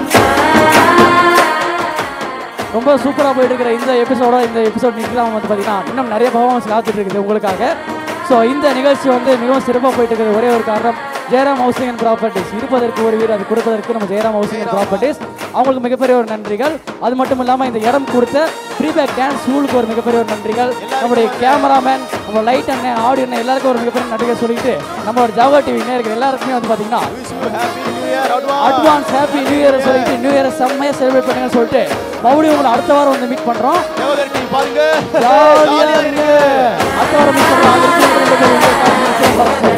ரொம்ப சூப்பராக போயிட்டு இருக்கிற இந்த எபிசோட இந்த எபிசோட் நிற்கலாம் வந்து பார்த்தீங்கன்னா இன்னும் நிறைய பர்ஃபார்மன்ஸ் காத்துட்டு இருக்குது உங்களுக்காக ஸோ இந்த நிகழ்ச்சி வந்து மிகவும் சிறப்பாக போயிட்டு இருக்கிறது ஒரே ஒரு காரணம் ஜெயராம் ஹவுசிங் அண்ட் ப்ராப்பர்ட்டிஸ் இருப்பதற்கு ஒரு வீடு அது கொடுப்பதற்கு நம்ம ஜெயராம் ஹவுசிங் அண்ட் ப்ராப்பர்ட்டிஸ் அவங்களுக்கு மிகப்பெரிய ஒரு நன்றிகள் அது மட்டும் இல்லாமல் இந்த இடம் கொடுத்த ப்ரீபேக் டான்ஸ் ஸ்கூலுக்கு ஒரு மிகப்பெரிய ஒரு நன்றிகள் நம்முடைய கேமராமேன் நம்ம லைட் அண்ணன் ஆடியோ அண்ணன் எல்லாருக்கும் ஒரு மிகப்பெரிய நன்றிகள் சொல்லிட்டு நம்மளோட ஜவஹர் டிவி நேருக்கு எல்லாருக்குமே வந்து பார்த்தீங்கன்னா அட்வான்ஸ் ஹாப்பி நியூ இயர் சொல்லிட்டு நியூ இயர் செம்மையா செலிப்ரேட் பண்ணுங்க சொல்லிட்டு மறுபடியும் உங்களை அடுத்த வாரம் வந்து மீட் பண்றோம் பாருங்க ஜாலியா இருங்க அடுத்த வாரம் மீட் பண்றோம் அது வரைக்கும் உங்களுக்கு ஒரு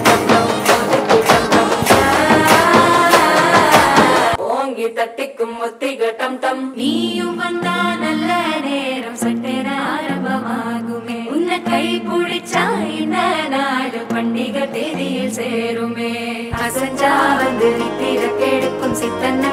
ஓங்கி தட்டிக்கும் ஒத்திக டம் டம் நீயும் வந்தா நல்ல நேரம் சட்டென ஆரம்பமாகுமே உன்னை கை பிடிச்சா இந்த நாடு பண்டிகை தேதியில் சேருமே அசஞ்சா வந்து நித்திர கெடுக்கும் சித்தன்ன